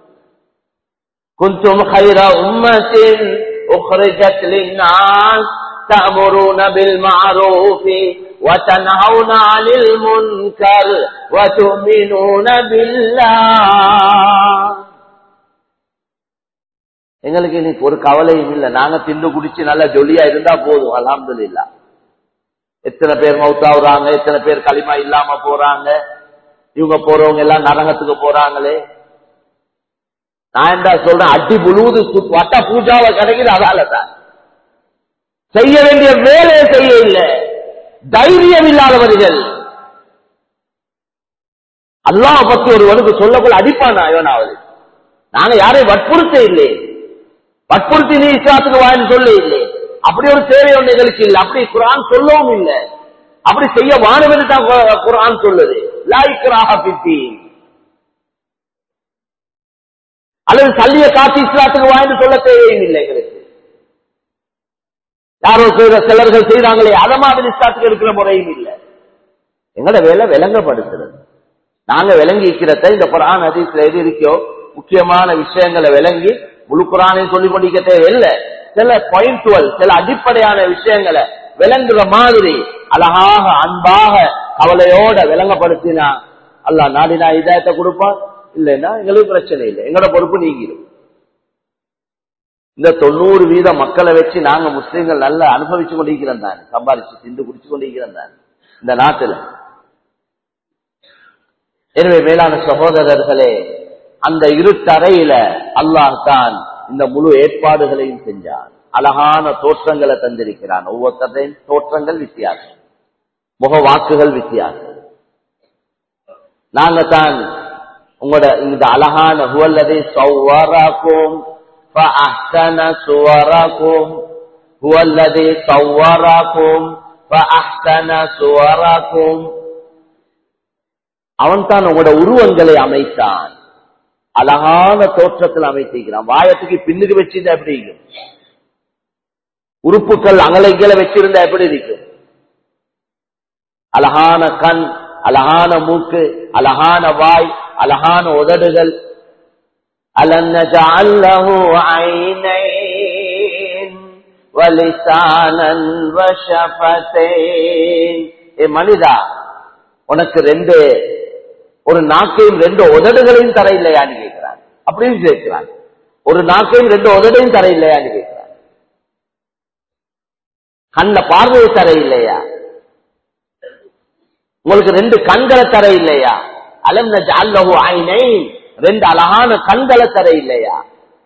S1: كنتم خير أمة أخرجت للناس تأمرون بالمعروف وتنهون عن المنكر وتؤمنون بالله எங்களுக்கு இன்னைக்கு ஒரு கவலையும் இல்லை நாங்க தின்னு குடிச்சு நல்லா ஜொலியா இருந்தா போதும் அல்ஹம்துலில்லாஹ் எத்தனை பேர் மவுத்தாவுறாங்க எத்தனை பேர் களிமா இல்லாம போறாங்க இவங்க போறவங்க எல்லாம் நரகத்துக்கு போறாங்களே நான் என்ன சொல்றேன் அடி முழுவது சு- வட்ட பூஜாவை கிடைக்குது அதால தான் செய்ய வேண்டிய வேலையை செய்ய இல்லை தைரியம் இல்லாதவர்கள் அல்லாஹ் பத்தி ஒருவனுக்கு சொல்லக்குள்ள அடிப்பானா இவனாவது நாங்க யாரையும் வற்புறுத்த இல்லை வற்புறுத்தி நீ இஸ்லாத்துக்கு வான்னு சொல்ல இல்லை அப்படி ஒரு தேவை ஒன்று எங்களுக்கு இல்லை அப்படி குரான் சொல்லவும் இல்லை அப்படி செய்ய வானவென்று தான் கு- குரான் சொல்லுது லாய்க்கராக பித்தி அல்லது சல்லிய காத்து இஸ்லாத்துக்கு வாய்ந்து சொல்ல தேவையும் இல்லை எங்களுக்கு யாரோ செய்த சிலர்கள் செய்தாங்களே அத மாதிரி இஸ்லாத்துக்கு இருக்கிற முறையும் இல்லை எங்களோட வேலை விளங்கப்படுத்துறது நாங்க விளங்கி இருக்கிறத இந்த குரான் ஹதீஸ்ல எது இருக்கோ முக்கியமான விஷயங்களை விளங்கி முழு குரானையும் சொல்லிக் கொண்டிருக்க தேவையில்லை சில பாயிண்ட்வல் சில அடிப்படையான விஷயங்களை விளங்குற மாதிரி அழகாக அன்பாக கவலையோட விளங்கப்படுத்தினா அல்லாஹ் நாடினா இதாயத்தை கொடுப்பான் இல்லைன்னா எங்களுக்கு பிரச்சனை இல்லை எங்களோட பொறுப்பு நீங்கிடும் இந்த தொண்ணூறு வீத மக்களை வச்சு நாங்க முஸ்லீம்கள் நல்லா அனுபவிச்சு கொண்டிருக்கிறோம் தான் சம்பாதிச்சு திண்டு குடிச்சு கொண்டிருக்கிறோம் தான் இந்த நாட்டுல எனவே மேலான சகோதரர்களே அந்த இருட்டறையில அல்லாஹ் தான் இந்த முழு ஏற்பாடுகளையும் செஞ்சான் அழகான தோற்றங்களை தந்திருக்கிறான் ஒவ்வொருத்தரையும் தோற்றங்கள் வித்தியாசம் முக வாக்குகள் வித்தியாசம் நாங்க தான் உங்களோட இந்த அழகான ஹுவல்லதை சௌவராக்கும் فأحسن صوركم هو الذي صوركم فأحسن صوركم அவன் தான் உங்களோட உருவங்களை அமைத்தான் அழகான தோற்றத்தில் அமைத்திருக்கிறான் வாயத்துக்கு பின்னுக்கு வச்சிருந்தா எப்படி இருக்கும் உறுப்புகள் அங்கலைகளை வச்சிருந்தா எப்படி இருக்கும் அழகான கண் அழகான மூக்கு அழகான வாய் அழகான உதடுகள் ألم نجعل له عينين ولسانا وشفتين ஏ மனிதா உனக்கு ரெண்டு ஒரு நாக்கையும் ரெண்டு உதடுகளையும் தர இல்லையான்னு கேட்கிறான் அப்படின்னு கேட்கிறான் ஒரு நாக்கையும் ரெண்டு உதடையும் தர இல்லையான்னு கேட்கிறான் கண்ண பார்வையை தர இல்லையா உங்களுக்கு ரெண்டு கண்களை தர இல்லையா அலம் நஜஅல்லஹு ஐனைன் ரெண்டு அழகான கண்களை தர இல்லையா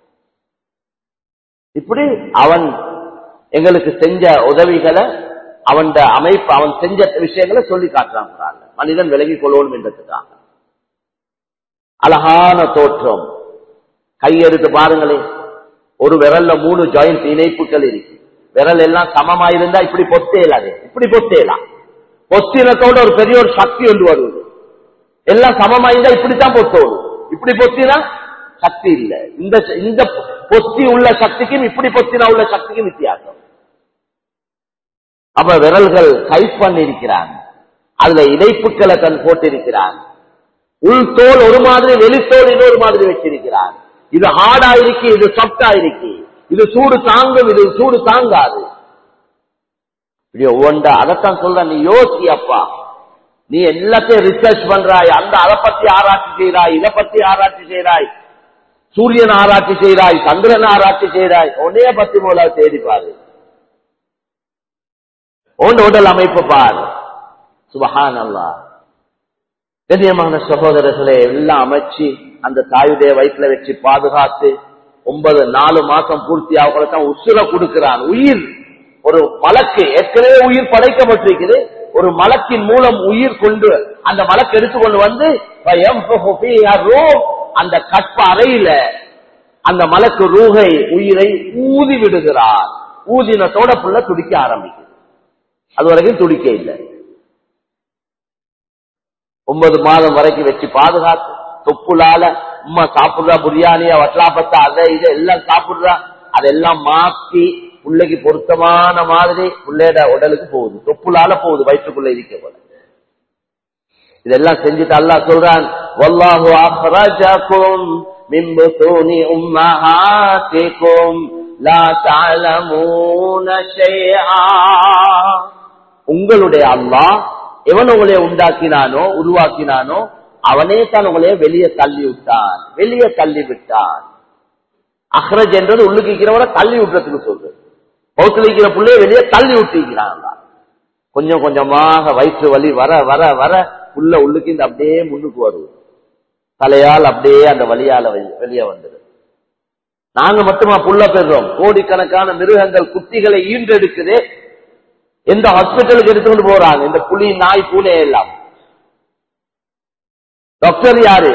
S1: இப்படி அவன் எங்களுக்கு செஞ்ச உதவிகளை அவன் அமைப்பு அவன் செஞ்ச விஷயங்களை சொல்லி காட்டுறான் குரான்ல. மனிதன் விலகிக் கொள்ளணும் என்றதுக்காக அழகான தோற்றம் கையெடுத்து பாருங்களேன் ஒரு விரல்ல மூணு ஜாயிண்ட் இணைப்புகள் இருக்கு விரல் எல்லாம் சமமாயிருந்தா இப்படி பொத்தேலாது இப்படி பொத்தேலாம் பொத்தினத்தோட ஒரு பெரிய ஒரு சக்தி ஒன்று வருவது எல்லாம் சமமாயிருந்தா இப்படித்தான் பொத்தோடும் இப்படி பொத்தினா சக்தி இல்ல இந்த இந்த பொத்தி உள்ள சக்திக்கும் இப்படி பொத்தினா உள்ள சக்திக்கும் வித்தியாசம் அப்ப விரல்கள் கைப் பண்ணிருக்கிறான் அதுல இணைப்புகளை தன் போட்டிருக்கிறான் உள் தோல் ஒரு மாதிரி வெளித்தோல் இன்னொரு மாதிரி வச்சிருக்கிறான் இது ஹார்டா இருக்கு இது சாஃப்டா இருக்கு இது சூடு தாங்கும் இது சூடு தாங்காது இப்படி ஒவ்வொன்றா அதைத்தான் சொல்ற நீ யோசி அப்பா நீ எல்லாத்தையும் ரிசர்ச் பண்றாய் அந்த அதை பத்தி ஆராய்ச்சி செய்கிறாய் இதை பத்தி ஆராய்ச்சி செய்கிறாய் சூரியன் ஆராய்ச்சி செய்கிறாய் சந்திரன் ஆராய்ச்சி செய்கிறாய் உன்னைய பத்தி போல தேடி பாரு உன் உடல் அமைப்பு பாரு சுபஹான் அல்லா கண்ணியமான சகோதரர்களை எல்லாம் அமைச்சு அந்த தாயுடைய வயிற்றுல வச்சு பாதுகாத்து ஒன்பது நாலு மாசம் பூர்த்தி ஆகத்தான் உசுர கொடுக்கிறான் உயிர் ஒரு மலக்கு ஏற்கனவே உயிர் படைக்கப்பட்டிருக்குது ஒரு மலக்கின் மூலம் உயிர் கொண்டு அந்த மலக்கு எடுத்துக்கொண்டு வந்து فَيَنفُخُ فِيهَا الرُّوحُ அந்த கற்ப அறையில அந்த மலக்கு ரூகை உயிரை ஊதி விடுகிறார் ஊதினத்தோட புள்ள துடிக்க ஆரம்பிக்குது அது வரைக்கும் துடிக்க இல்லை ஒன்பது மாதம் வரைக்கும் வச்சு பாதுகாத்து தொப்புலால உம்மா சாப்பிடுறா பிரியாணியா வட்டலாப்பத்தா அதை இதை எல்லாம் சாப்பிடுறா அதெல்லாம் மாத்தி பிள்ளைக்கு பொருத்தமான மாதிரி பிள்ளையோட உடலுக்கு போகுது தொப்புலால போகுது வயிற்றுக்குள்ள இருக்க போல இதெல்லாம் செஞ்சுட்டு அல்லாஹ் சொல்றான் வல்லாஹு அஹ்ரஜகும் மின் புத்தூனி உம்மஹாத்திகும் லா தஅலமூன ஷைஆ உங்களுடைய அல்லாஹ் எவன் உங்களை உண்டாக்கினானோ உருவாக்கினானோ அவனே தான் உங்களைய வெளியே தள்ளி விட்டான் வெளியே தள்ளி விட்டான் அஹ்ரஜ் என்றது உள்ளுக்கு இருக்கிறவரை தள்ளி விட்டுறதுக்கு சொல்றது பௌத்துல இருக்கிற பிள்ளைய வெளியே தள்ளி விட்டுக்கிறான் கொஞ்சம் கொஞ்சமாக வயிற்று வலி வர வர வர புள்ள உள்ளுக்கு இந்த அப்படியே முன்னுக்கு வருது தலையால் அப்படியே அந்த வழியால வெளி- வெளியே வந்துடும் நாங்க மட்டுமா புள்ள பெறுறோம் கோடிக்கணக்கான மிருகங்கள் குட்டிகளை ஈன்றெடுக்குது எந்த ஹாஸ்பிட்டலுக்கு எடுத்துக்கொண்டு போறாங்க இந்த புலி நாய் பூனை எல்லாம் டாக்டர் யாரு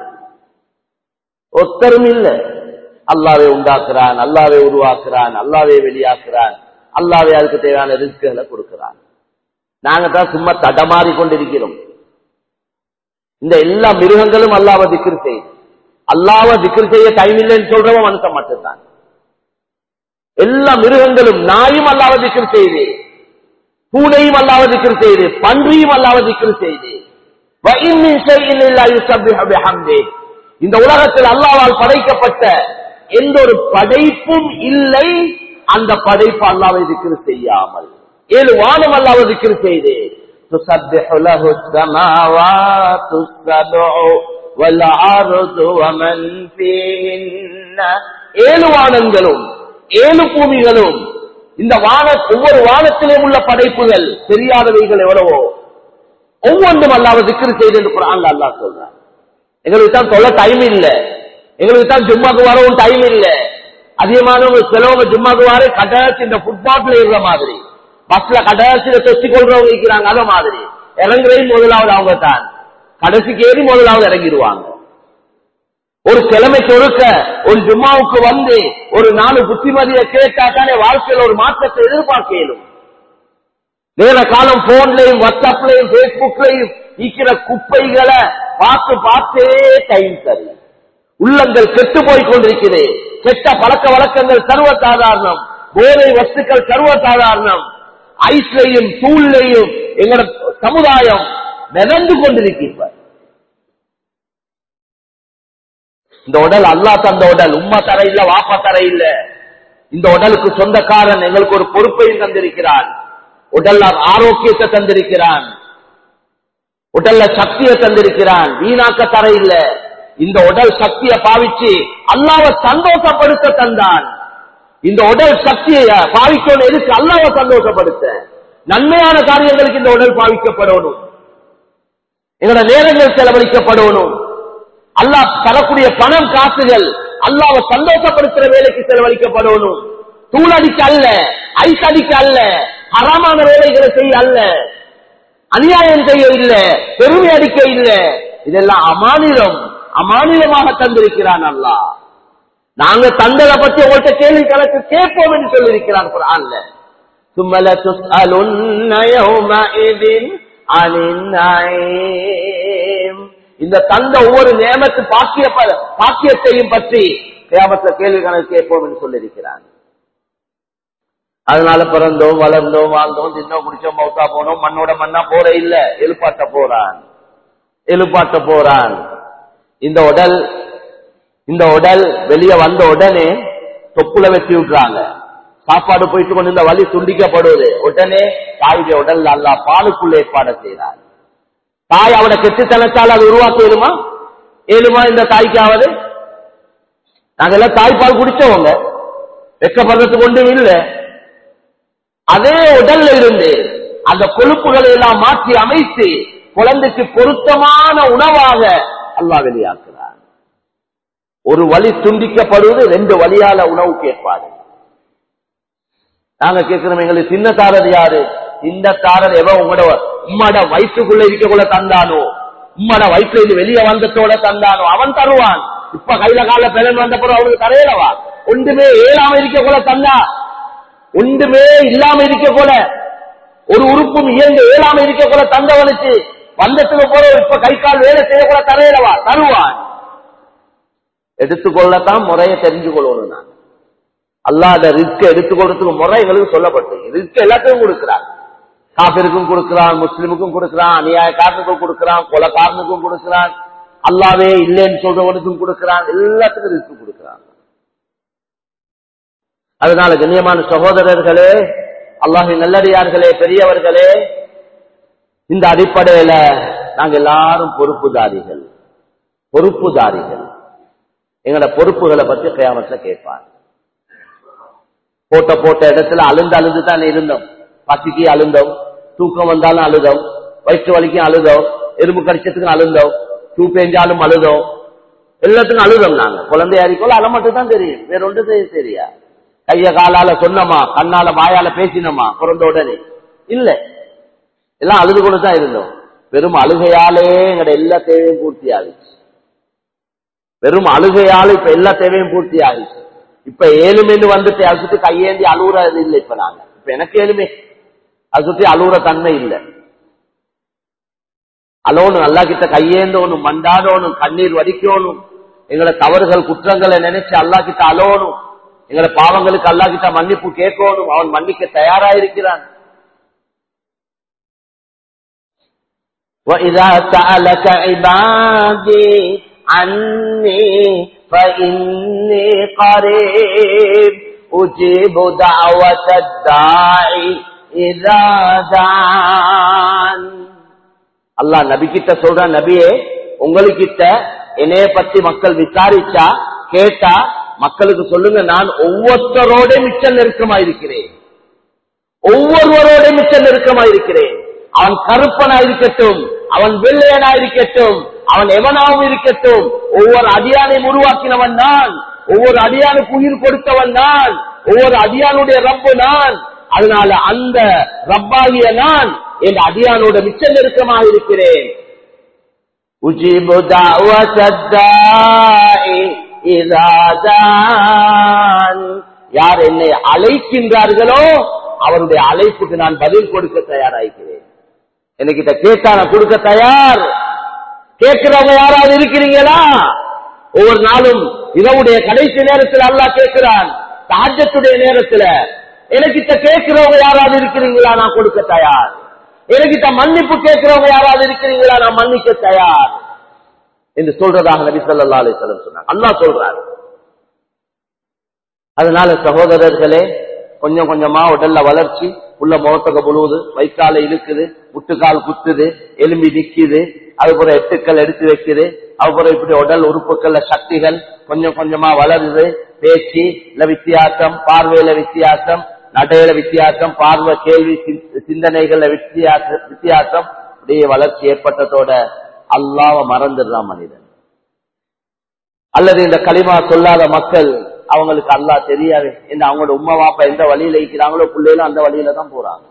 S1: ஒத்தரும் இல்ல அல்லாவே உண்டாக்குறான் அல்லாவே உருவாக்குறான் அல்லாவே வெளியாக்குறான் அல்லாவே அதுக்கு தேவையான ரிஸ்குகளை கொடுக்கிறான் நாங்க தான் சும்மா தடமாறி கொண்டிருக்கிறோம் இந்த எல்லா மிருகங்களும் அல்லாவை திக்ர் செய்யுது அல்லாவை திக்ர் செய்ய டைம் இல்லைன்னு சொல்றவன் மனுஷன் மட்டும்தான் எல்லா மிருகங்களும் நாயும் அல்லாவை திக்ர் செய்யுது பூனையும் அல்லாஹ் திக்ர் செய்து பன்றியும் அல்லாஹ் திக்ர் செய்து وَإِن مِّن شَيْءٍ إِلَّا يُسَبِّحُ بِحَمْدِهِ இந்த உலகத்தில் அல்லாவால் படைக்கப்பட்ட எந்த ஒரு படைப்பும் இல்லை அந்த படைப்பு அல்லாவை திக்ரு செய்யாமல் ஏழு வானம் அல்லாவை திக்ரு செய்து تسبح له السماوات السبع والأرض ومن فيهن ஏழு வானங்களும் ஏழு பூமிகளும் இந்த வான ஒவ்வொரு வானத்திலும் உள்ள படைப்புகள் தெரியாதவைகள் எவ்வளவோ ஒவ்வொன்றும் அல்லாவை திக்ரு செய்து என்று குரான்ல அல்லாஹ் சொல்றான் எங்களுக்கு தான் சொல்ல டைம் இல்ல எங்களுக்கு தான் ஜும்மாக்கு வரவும் டைம் இல்ல அதிகமானவங்க சிலவங்க ஜும்மாக்கு வர கடைசி இந்த ஃபுட்பாத்ல இருக்கிற மாதிரி பஸ்ல கடைசியில தொத்தி கொள்றவங்க இருக்கிறாங்க அத மாதிரி இறங்குறதையும் முதலாவது அவங்க தான் கடைசிக்கு ஏறி முதலாவது இறங்கிடுவாங்க ஒரு கிழமைக்கு ஒருக்க ஒரு ஜும்மாவுக்கு வந்து ஒரு நாலு புத்திமதியை கேட்டா தானே வாழ்க்கையில் ஒரு மாற்றத்தை எதிர்பார்க்க இயலும் நேர காலம் போன்லயும் வாட்ஸ்அப்லயும் பேஸ்புக்லயும் இருக்கிற குப்பைகளை பார்த்து பார்த்தே டைம் சரி உள்ளங்கள் கெட்டு போய் கொண்டிருக்கிறது கெட்ட பழக்க வழக்கங்கள் சர்வசாதாரணம் போதை வஸ்துக்கள் சர்வசாதாரணம் ஐஸ்லையும் தூள்லையும் எங்களோட சமுதாயம் மிதந்து கொண்டிருக்கின்ற இந்த உடல் அல்லா தந்த உடல் உம்மா தர இல்ல வாப்பா தர இல்ல இந்த உடலுக்கு சொந்தக்காரன் எங்களுக்கு ஒரு பொறுப்பையும் தந்திருக்கிறான் உடல்ல ஆரோக்கியத்தை தந்திருக்கிறான் உடல்ல சக்தியை தந்திருக்கிறான் வீணாக்க தர இல்ல இந்த உடல் சக்தியை பாவிச்சு அல்லாவை சந்தோஷப்படுத்த தந்தான் இந்த உடல் சக்தியை பாவிக்கணும் எதுக்கு அல்லாவை சந்தோஷப்படுத்த நன்மையான காரியங்களுக்கு இந்த உடல் பாவிக்கப்படணும் எங்களோட நேரங்கள் செலவழிக்கப்படணும் அல்லாஹ் தரக்கூடிய பணம் காசுகள் அல்லாவை சந்தோஷப்படுத்துற வேலைக்கு செலவழிக்கப்படணும் தூள் அடிக்க அல்ல ஐஸ் அடிக்க அல்ல ஹராமான வேலைகளை செய்ய அல்ல அநியாயம் செய்ய இல்ல பெருமை அடிக்க இல்ல இதெல்லாம் அமானிலம் அமானிலமாக தந்திருக்கிறான் அல்லாஹ் நாங்க தந்ததை பத்தி உங்கள்கிட்ட கேள்வி கணக்கு கேட்போம் என்று சொல்லியிருக்கிறான் குரான்ல ثم لتسألن يومئذ عن النعيم இந்த தந்த ஒவ்வொரு நேமத்து பாக்கிய பாக்கியத்தையும் பற்றி கியாமத்துல கேள்வி கணக்கு கேட்போம் என்று சொல்லியிருக்கிறான் அதனால பிறந்தோம் வளர்ந்தோம் வாழ்ந்தோம் தின்னோம் குடிச்சோம் மௌத்தா போனோம் மண்ணோட மண்ணா போற இல்ல எழுப்பாட்ட போறான் எழுப்பாட்ட போறான் இந்த உடல் இந்த உடல் வெளியே வந்த உடனே தொப்புல வெட்டி விட்டுறாங்க சாப்பாடு போயிட்டு கொண்டு இந்த வலி துண்டிக்கப்படுவது உடனே தாயுடைய உடல் அல்லா பாலுக்குள்ள ஏற்பாடு செய்கிறார் தாய் அவனை கெட்டுத்தனத்தால் அது உருவாக்க இயலுமா ஏழுமா இந்த தாய்க்காவது நாங்கெல்லாம் தாய்ப்பால் குடிச்சவங்க வெக்கப்படுறதுக்கு ஒன்றும் இல்லை அதே உடல்ல இருந்து அந்த கொழுப்புகளை எல்லாம் மாற்றி அமைத்து குழந்தைக்கு பொருத்தமான உணவாக அல்லாஹ் வெளியாக்குறார் ஒரு வழி துண்டிக்கப்படுவது ரெண்டு வழியால உணவு கேட்பாரு நாங்க கேட்கிறோம் எங்களுக்கு சின்ன தாரர் யாரு இந்த தாரர் எவன் உங்களோட உம்மோட வயிற்றுக்குள்ள இருக்கக்குள்ள தந்தானோ உம்மோட வயிற்றுல இது வெளியே வந்ததோட தந்தானோ அவன் தருவான் இப்ப கையில கால பெலன் வந்த பிறகு அவனுக்கு தரையலவா ஒன்றுமே ஏழாம இருக்கக்குள்ள தந்தா ஒன்றுமே இல்லாம இருக்க போல ஒரு உறுப்பும் இயந்து ஏழாம இருக்க போல தந்தவனுக்கு வந்தத்துக்கு போற இப்ப கை கால் வேலை செய்ய கூட தரையிலவா தருவான் எடுத்துக்கொள்ளத்தான் முறையை தெரிஞ்சு கொள்ளணும் நான் அல்லாத ரிஸ்க் எடுத்துக்கொள்றதுக்கு முறை எங்களுக்கு சொல்லப்பட்டு ரிஸ்க் எல்லாத்தையும் கொடுக்கிறான் காபிருக்கும் கொடுக்கிறான் முஸ்லிமுக்கும் கொடுக்கிறான் அநியாயக்காரனுக்கும் கொடுக்கிறான் கொலக்காரனுக்கும் கொடுக்கிறான் அல்லாவே இல்லைன்னு சொல்றவனுக்கும் கொடுக்கிறான் எல்லாத்துக்கும் ரிஸ்க் கொடுக்கிறான் அதனால கண்ணியமான சகோதரர்களே அல்லாஹின் நல்லடியார்களே பெரியவர்களே இந்த அடிப்படையில நாங்க எல்லாரும் பொறுப்புதாரிகள் பொறுப்புதாரிகள் எங்களோட பொறுப்புகளை பற்றி கயாமத்துல கேட்பார் போட்ட போட்ட இடத்துல அழுந்து அழுது தான் இருந்தோம் பசிக்கு அழுந்தோம் தூக்கம் வந்தாலும் அழுதோம் வயிற்று வலிக்கும் அழுதோம் எறும்பு கடிச்சதுக்கு அழுந்தோம் தூ பெஞ்சாலும் அழுதோம் எல்லாத்துக்கும் அழுதோம் நாங்க குழந்தையா இருக்கோம் அழ மட்டும் தான் தெரியும் வேற ஒன்று தெரியா கைய காலால சொன்னமா கண்ணால வாயால பேசினோமா பிறந்த உடனே இல்ல எல்லாம் அழுது கொண்டு தான் இருந்தோம் வெறும் அழுகையாலே எங்கட எல்லா தேவையும் பூர்த்தி ஆகிச்சு வெறும் அழுகையால இப்ப எல்லா தேவையும் பூர்த்தி ஆகிச்சு இப்ப ஏழுமென்னு வந்துட்டு அது சுத்தி கையேந்தி அழுகுறது இல்லை இப்ப நாங்க இப்ப எனக்கு ஏழுமே அது சுத்தி அழுகுற தன்மை இல்லை அலோனும் அல்லா கிட்ட கையேந்தோனும் மண்டாடோனும் கண்ணீர் வடிக்கணும் எங்களை தவறுகள் குற்றங்களை நினைச்சு அல்லா கிட்ட அலோனும் எங்களை பாவங்களுக்கு அல்லா கிட்ட மன்னிப்பு கேட்கணும் அவன் மன்னிக்க தயாரா இருக்கிறான் وَإِذَا سَأَلَكَ عِبَادِي عني فإني قريب أجيب دعوة الداعي إذا دعان அல்லாஹ் நபி கிட்ட சொல்ற நபியே உங்களுக்கிட்ட என்னைய பத்தி மக்கள் விசாரிச்சா கேட்டா மக்களுக்கு சொல்லுங்க நான் ஒவ்வொருத்தரோட மிச்சம் நெருக்கமா இருக்கிறேன் ஒவ்வொருவரோட மிச்சம் நெருக்கமா இருக்கிறேன் அவன் கருப்பனா இருக்கட்டும் அவன் வெள்ளையனா இருக்கட்டும் அவன் எவனாவும் இருக்கட்டும் ஒவ்வொரு அடியானையும் உருவாக்கினவன் நான் ஒவ்வொரு அடியானுக்கு உயிர் கொடுத்தவன் நான் ஒவ்வொரு அடியானுடைய ரப்பு நான் அதனால அந்த ரப்பாகிய நான் என் அடியானோட மிச்ச நெருக்கமாக இருக்கிறேன் உஜிபு دعوة الداع إذا دعان. யார் என்னை அழைக்கின்றார்களோ அவருடைய அழைப்புக்கு நான் பதில் கொடுக்க தயாராகிறேன் என்கிட்ட கேட்டா நான் கொடுக்க தயார் கேட்கிறவங்க யாராவது இருக்கிறீங்களா ஒவ்வொரு நாளும் இரவுடைய கடைசி நேரத்தில் அல்லாஹ் கேட்கிறான் தாஜத்துடைய நேரத்துல எனக்கிட்ட கேட்கிறவங்க யாராவது இருக்கிறீங்களா நான் கொடுக்க தயார் எனக்கிட்ட மன்னிப்பு கேட்கிறவங்க யாராவது இருக்கிறீங்களா நான் மன்னிக்க தயார் என்று சொல்றதாக நபி ஸல்லல்லாஹு அலைஹி வஸல்லம் சொன்னாங்க அல்லாஹ் சொல்றார் அதனால சகோதரர்களே கொஞ்சம் கொஞ்சமா உடல்ல வளர்ச்சி உள்ள முகத்தக புழுவுது வைக்கால இழுக்குது முட்டுக்கால் குத்துது எலும்பி நிக்குது அதுபோல எட்டுக்கள் எடுத்து வைக்குது அதுபோல இப்படி உடல் உறுப்புகள்ல சக்திகள் கொஞ்சம் கொஞ்சமா வளருது பேச்சு இல்ல வித்தியாசம் பார்வையில வித்தியாசம் நடையில வித்தியாசம் பார்வை கேள்வி சிந்- சிந்தனைகள்ல வித்தியாசம் வித்தியாசம் அப்படியே வளர்ச்சி ஏற்பட்டதோட அல்லாவ மறந்துடுறான் மனிதன் அல்லது இந்த களிமா சொல்லாத மக்கள் அவங்களுக்கு அல்லாஹ் தெரியாது இந்த அவங்களோட உம்மா வாப்பா எந்த வழியில இருக்கிறாங்களோ பிள்ளைகளும் அந்த வழியில தான் போறாங்க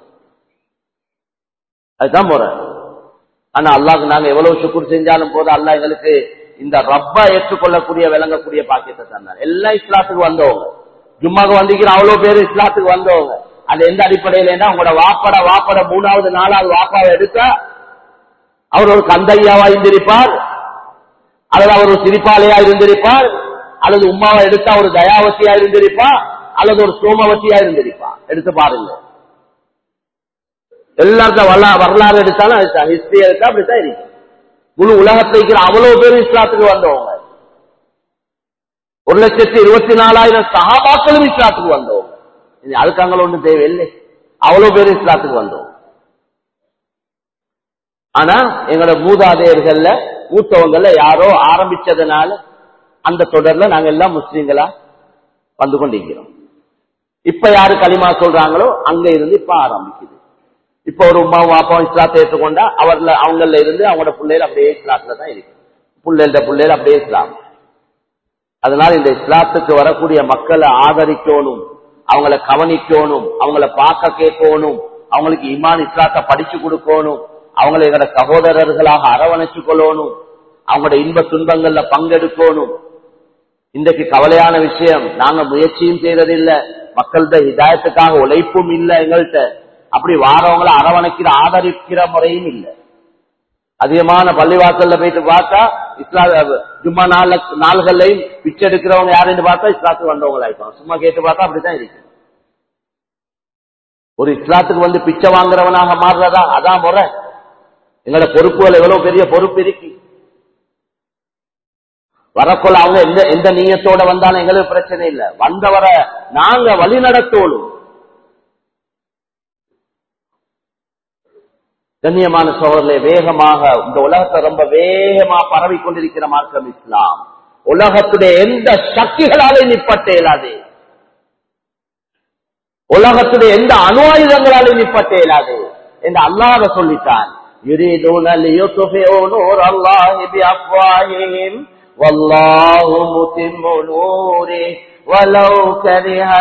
S1: அதுதான் போறாங்க ஆனா அல்லாஹ்க்கு நாங்க எவ்வளவு சுக்குர் செஞ்சாலும் போதும் அல்லாஹ் எங்களுக்கு இந்த ரப்பா ஏற்றுக்கொள்ளக்கூடிய விளங்கக்கூடிய பாக்கியத்தை தந்தார் எல்லாம் இஸ்லாத்துக்கு வந்தவங்க ஜும்மாக்கு வந்திருக்கிற அவ்வளவு பேர் இஸ்லாத்துக்கு வந்தவங்க அது எந்த அடிப்படையில உங்களோட வாப்பட வாப்பட மூணாவது நாலாவது வாப்பாவை எடுத்தா அவர் ஒரு கந்தையாவா இருந்திருப்பார் அல்லது அவர் ஒரு சிரிப்பாளையா இருந்திருப்பார் அல்லது உமாவை எடுத்தா ஒரு தயாவசியா இருந்திருப்பா அல்லது ஒரு சோமவசியா இருந்திருப்பா எடுத்து பாருங்க எல்லாருக்கும் வரலா- வரலாறு எடுத்தாலும் ஹிஸ்டரி எடுத்தா அப்படித்தான் இருக்கு முழு உலகத்தில் இருக்கிற அவ்வளவு பேர் இஸ்லாத்துக்கு வந்தவங்க ஒரு லட்சத்தி இருபத்தி நாலாயிரம் சகாபாக்களும் இஸ்லாத்துக்கு வந்தவங்க இனி அதுக்கு அங்கே ஒன்றும் தேவையில்லை அவ்வளவு பேர் இஸ்லாத்துக்கு வந்தவங்க ஆனா எங்களோட மூதாதையர்கள்ல மூத்தவங்கள்ல யாரோ ஆரம்பிச்சதுனால அந்த தொடர்ல நாங்க எல்லாம் முஸ்லீம்களா வந்து கொண்டிருக்கிறோம் இப்ப யாரு களிமா சொல்றாங்களோ அங்க இருந்து இப்ப ஆரம்பிக்குது இப்ப ஒரு உமாவும் அப்பாவும் இஸ்லாத்தை ஏற்றுக்கொண்டா அவர்ல அவங்கள இருந்து அவங்களோட பிள்ளைகள் அப்படியே இஸ்லாத்துல தான் இருக்கு பிள்ளைகள பிள்ளைகள் அப்படியே இஸ்லாம் அதனால இந்த இஸ்லாத்துக்கு வரக்கூடிய மக்களை ஆதரிக்கணும் அவங்கள கவனிக்கணும் அவங்கள பார்க்க கேட்கணும் அவங்களுக்கு இமான் இஸ்லாத்தை படிச்சு கொடுக்கணும் அவங்களை எங்களோட சகோதரர்களாக அரவணைச்சு கொள்ளணும் அவங்களோட இன்ப துன்பங்கள்ல பங்கெடுக்கணும் இன்றைக்கு கவலையான விஷயம் நாங்க முயற்சியும் செய்யறதில்ல மக்கள்கிட்ட ஹிதாயத்துக்காக உழைப்பும் இல்லை எங்கள்கிட்ட அப்படி வாரவங்களை அரவணைக்கிற ஆதரிக்கிற முறையும் இல்லை அதிகமான பள்ளிவாசல்ல போயிட்டு பார்த்தா இஸ்லா ஜும்மா நாள் நாள்கள்லையும் பிச்சை எடுக்கிறவங்க யாருன்னு பார்த்தா இஸ்லாத்துக்கு வந்தவங்களா இருப்பாங்க சும்மா கேட்டு பார்த்தா அப்படித்தான் இருக்கு ஒரு இஸ்லாத்துக்கு வந்து பிச்சை வாங்குறவனாக மாறுறதா அதான் முறை எங்களோட பொறுப்புகள் எவ்வளவு பெரிய பொறுப்பு இருக்கு வரக்குள்ள அவங்க எந்த எந்த நீயத்தோட வந்தாலும் எங்களுக்கு பிரச்சனை இல்லை வந்தவரை நாங்க வழி நடத்தோணும் கண்ணியமான சோழர்களே வேகமாக இந்த உலகத்தை ரொம்ப வேகமா பரவி கொண்டிருக்கிற மார்க்கம் இஸ்லாம் உலகத்துடைய எந்த சக்திகளாலே நிப்பட்ட இயலாது உலகத்துடைய எந்த அணு ஆயுதங்களாலே நிப்பட்ட இயலாது என்று அல்லாத சொல்லிட்டான் يريدون ليطفئوا نور الله بأفواههم والله متم نوره ولو كره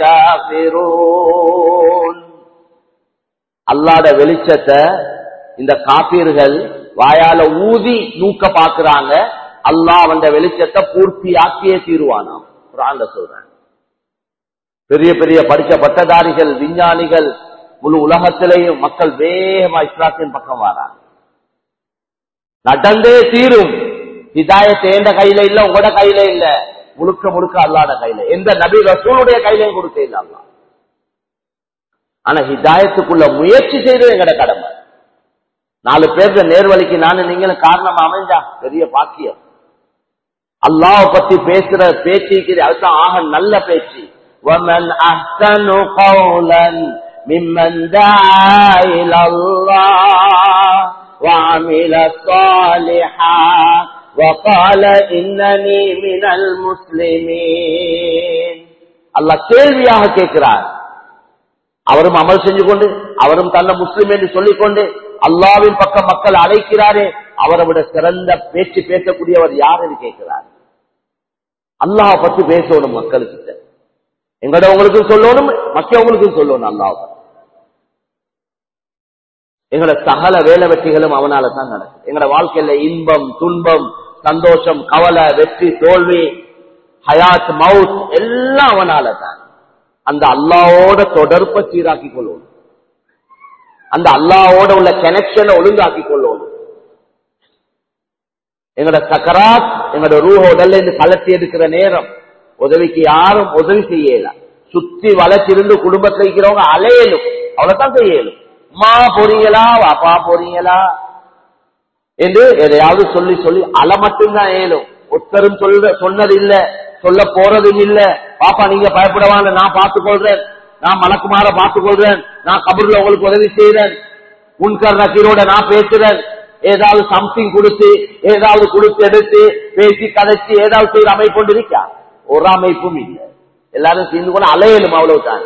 S1: الكافرون அல்லாட வெளிச்சத்தை இந்த காப்பீர்கள் வாயால ஊதி நூக்க பாக்குறாங்க அல்லாஹ் அந்த வெளிச்சத்தை பூர்த்தியாக்கியே தீருவானாம் குரான்ல சொல்றேன் பெரிய பெரிய படிச்ச பட்டதாரிகள் விஞ்ஞானிகள் முழு உலகத்திலேயும் மக்கள் வேகமா இஸ்லாத்தின் பக்கம் வராங்க நடந்தே தீரும் ஹிதாயத் எந்த கையில இல்ல உங்களோட கையில இல்ல முழுக்க முழுக்க அல்லாட கையில எந்த நபி ரசூலுடைய கையிலையும் கொடுக்க இல்ல அல்லா ஆனா ஹிதாயத்துக்குள்ள முயற்சி செய்வது எங்கட கடமை நாலு பேருக்கு நேர்வழிக்கு நானும் நீங்களும் காரணம் அமைஞ்சா பெரிய பாக்கியம் அல்லாஹ் பத்தி பேசுற பேச்சு இருக்குது அதுதான் ஆக நல்ல பேச்சு وَمَنْ أَحْسَنُ قَوْلًا مِمَّنْ دَعَا إِلَى اللَّهِ وَعَمِلَ صَالِحًا وَقَالَ إِنَّنِي مِنَ الْمُسْلِمِينَ அல்லாஹ் கேள்வியாக கேட்கிறார் அவரும் அமல் செஞ்சு கொண்டு அவரும் தன்னை முஸ்லிம் என்று சொல்லிக்கொண்டு அல்லாவின் பக்கம் மக்கள் அழைக்கிறாரே அவரை விட சிறந்த பேச்சு பேசக்கூடியவர் யார் என்று கேட்கிறார் அல்லாஹ் பத்தி பேசணும் மக்களுக்கு எங்கட உங்களுக்கும் சொல்லணும் மற்றவங்களுக்கும் சொல்லணும் அல்லாஹ் எங்களோட சகல வேலை வெற்றிகளும் அவனால தான் நடக்கும் எங்களோட வாழ்க்கையில இன்பம் துன்பம் சந்தோஷம் கவலை வெற்றி தோல்வி ஹயாத் மவுத் எல்லாம் அவனால தான் அந்த அல்லாவோட தொடர்பை சீராக்கி கொள்ளணும் அந்த அல்லாவோட உள்ள கனெக்ஷனை ஒழுங்காக்கி கொள்ளணும் எங்களோட சக்கராத் எங்களோட ரூஹ உடல்ல இருந்து கலத்தி எடுக்கிற நேரம் உதவிக்கு யாரும் உதவி செய்யல சுத்தி வளர்ச்சிருந்து குடும்பத்தில் இருக்கிறவங்க அலையலும் அவ்வளவுதான் செய்யலும் அம்மா போறீங்களா வாப்பா போறீங்களா என்று எதையாவது சொல்லி சொல்லி அலை மட்டும்தான் ஏலும் ஒருத்தரும் சொல்ற சொன்னது இல்ல சொல்ல போறதும் இல்ல பாப்பா நீங்க பயப்படவாங்க நான் பார்த்துக் கொள்றேன் நான் மலக்குமார பார்த்துக் கொள்றேன் நான் கபூர்ல உங்களுக்கு உதவி செய்யறேன் முன்கர் நக்கீரோட நான் பேசுறேன் ஏதாவது சம்திங் கொடுத்து ஏதாவது கொடுத்து எடுத்து பேசி கதைச்சு ஏதாவது செய்து அமைப்பு கொண்டு இருக்கா ஒரு அமைப்பும் இல்லை எல்லாரும் சேர்ந்து கொண்டு அலையலும் அவ்வளவுதான்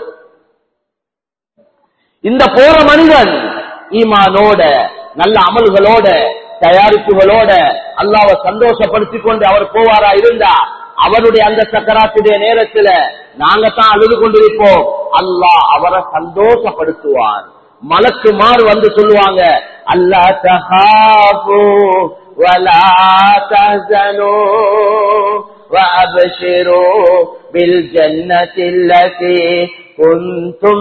S1: இந்த போற மனிதன் ஈமானோட நல்ல அமல்களோட தயாரிப்புகளோட அல்லாவை சந்தோஷப்படுத்திக் கொண்டு அவர் போவாரா இருந்தா அவருடைய அந்த சக்கராத்துடைய நேரத்துல நாங்க தான் அழுது கொண்டிருப்போம் அல்லாஹ் அவரை சந்தோஷப்படுத்துவான் மலக்கு மாறு வந்து சொல்லுவாங்க அல்லா தஹாபு வலா தஹ்சனு وأبشروا بالجنة التي كنتم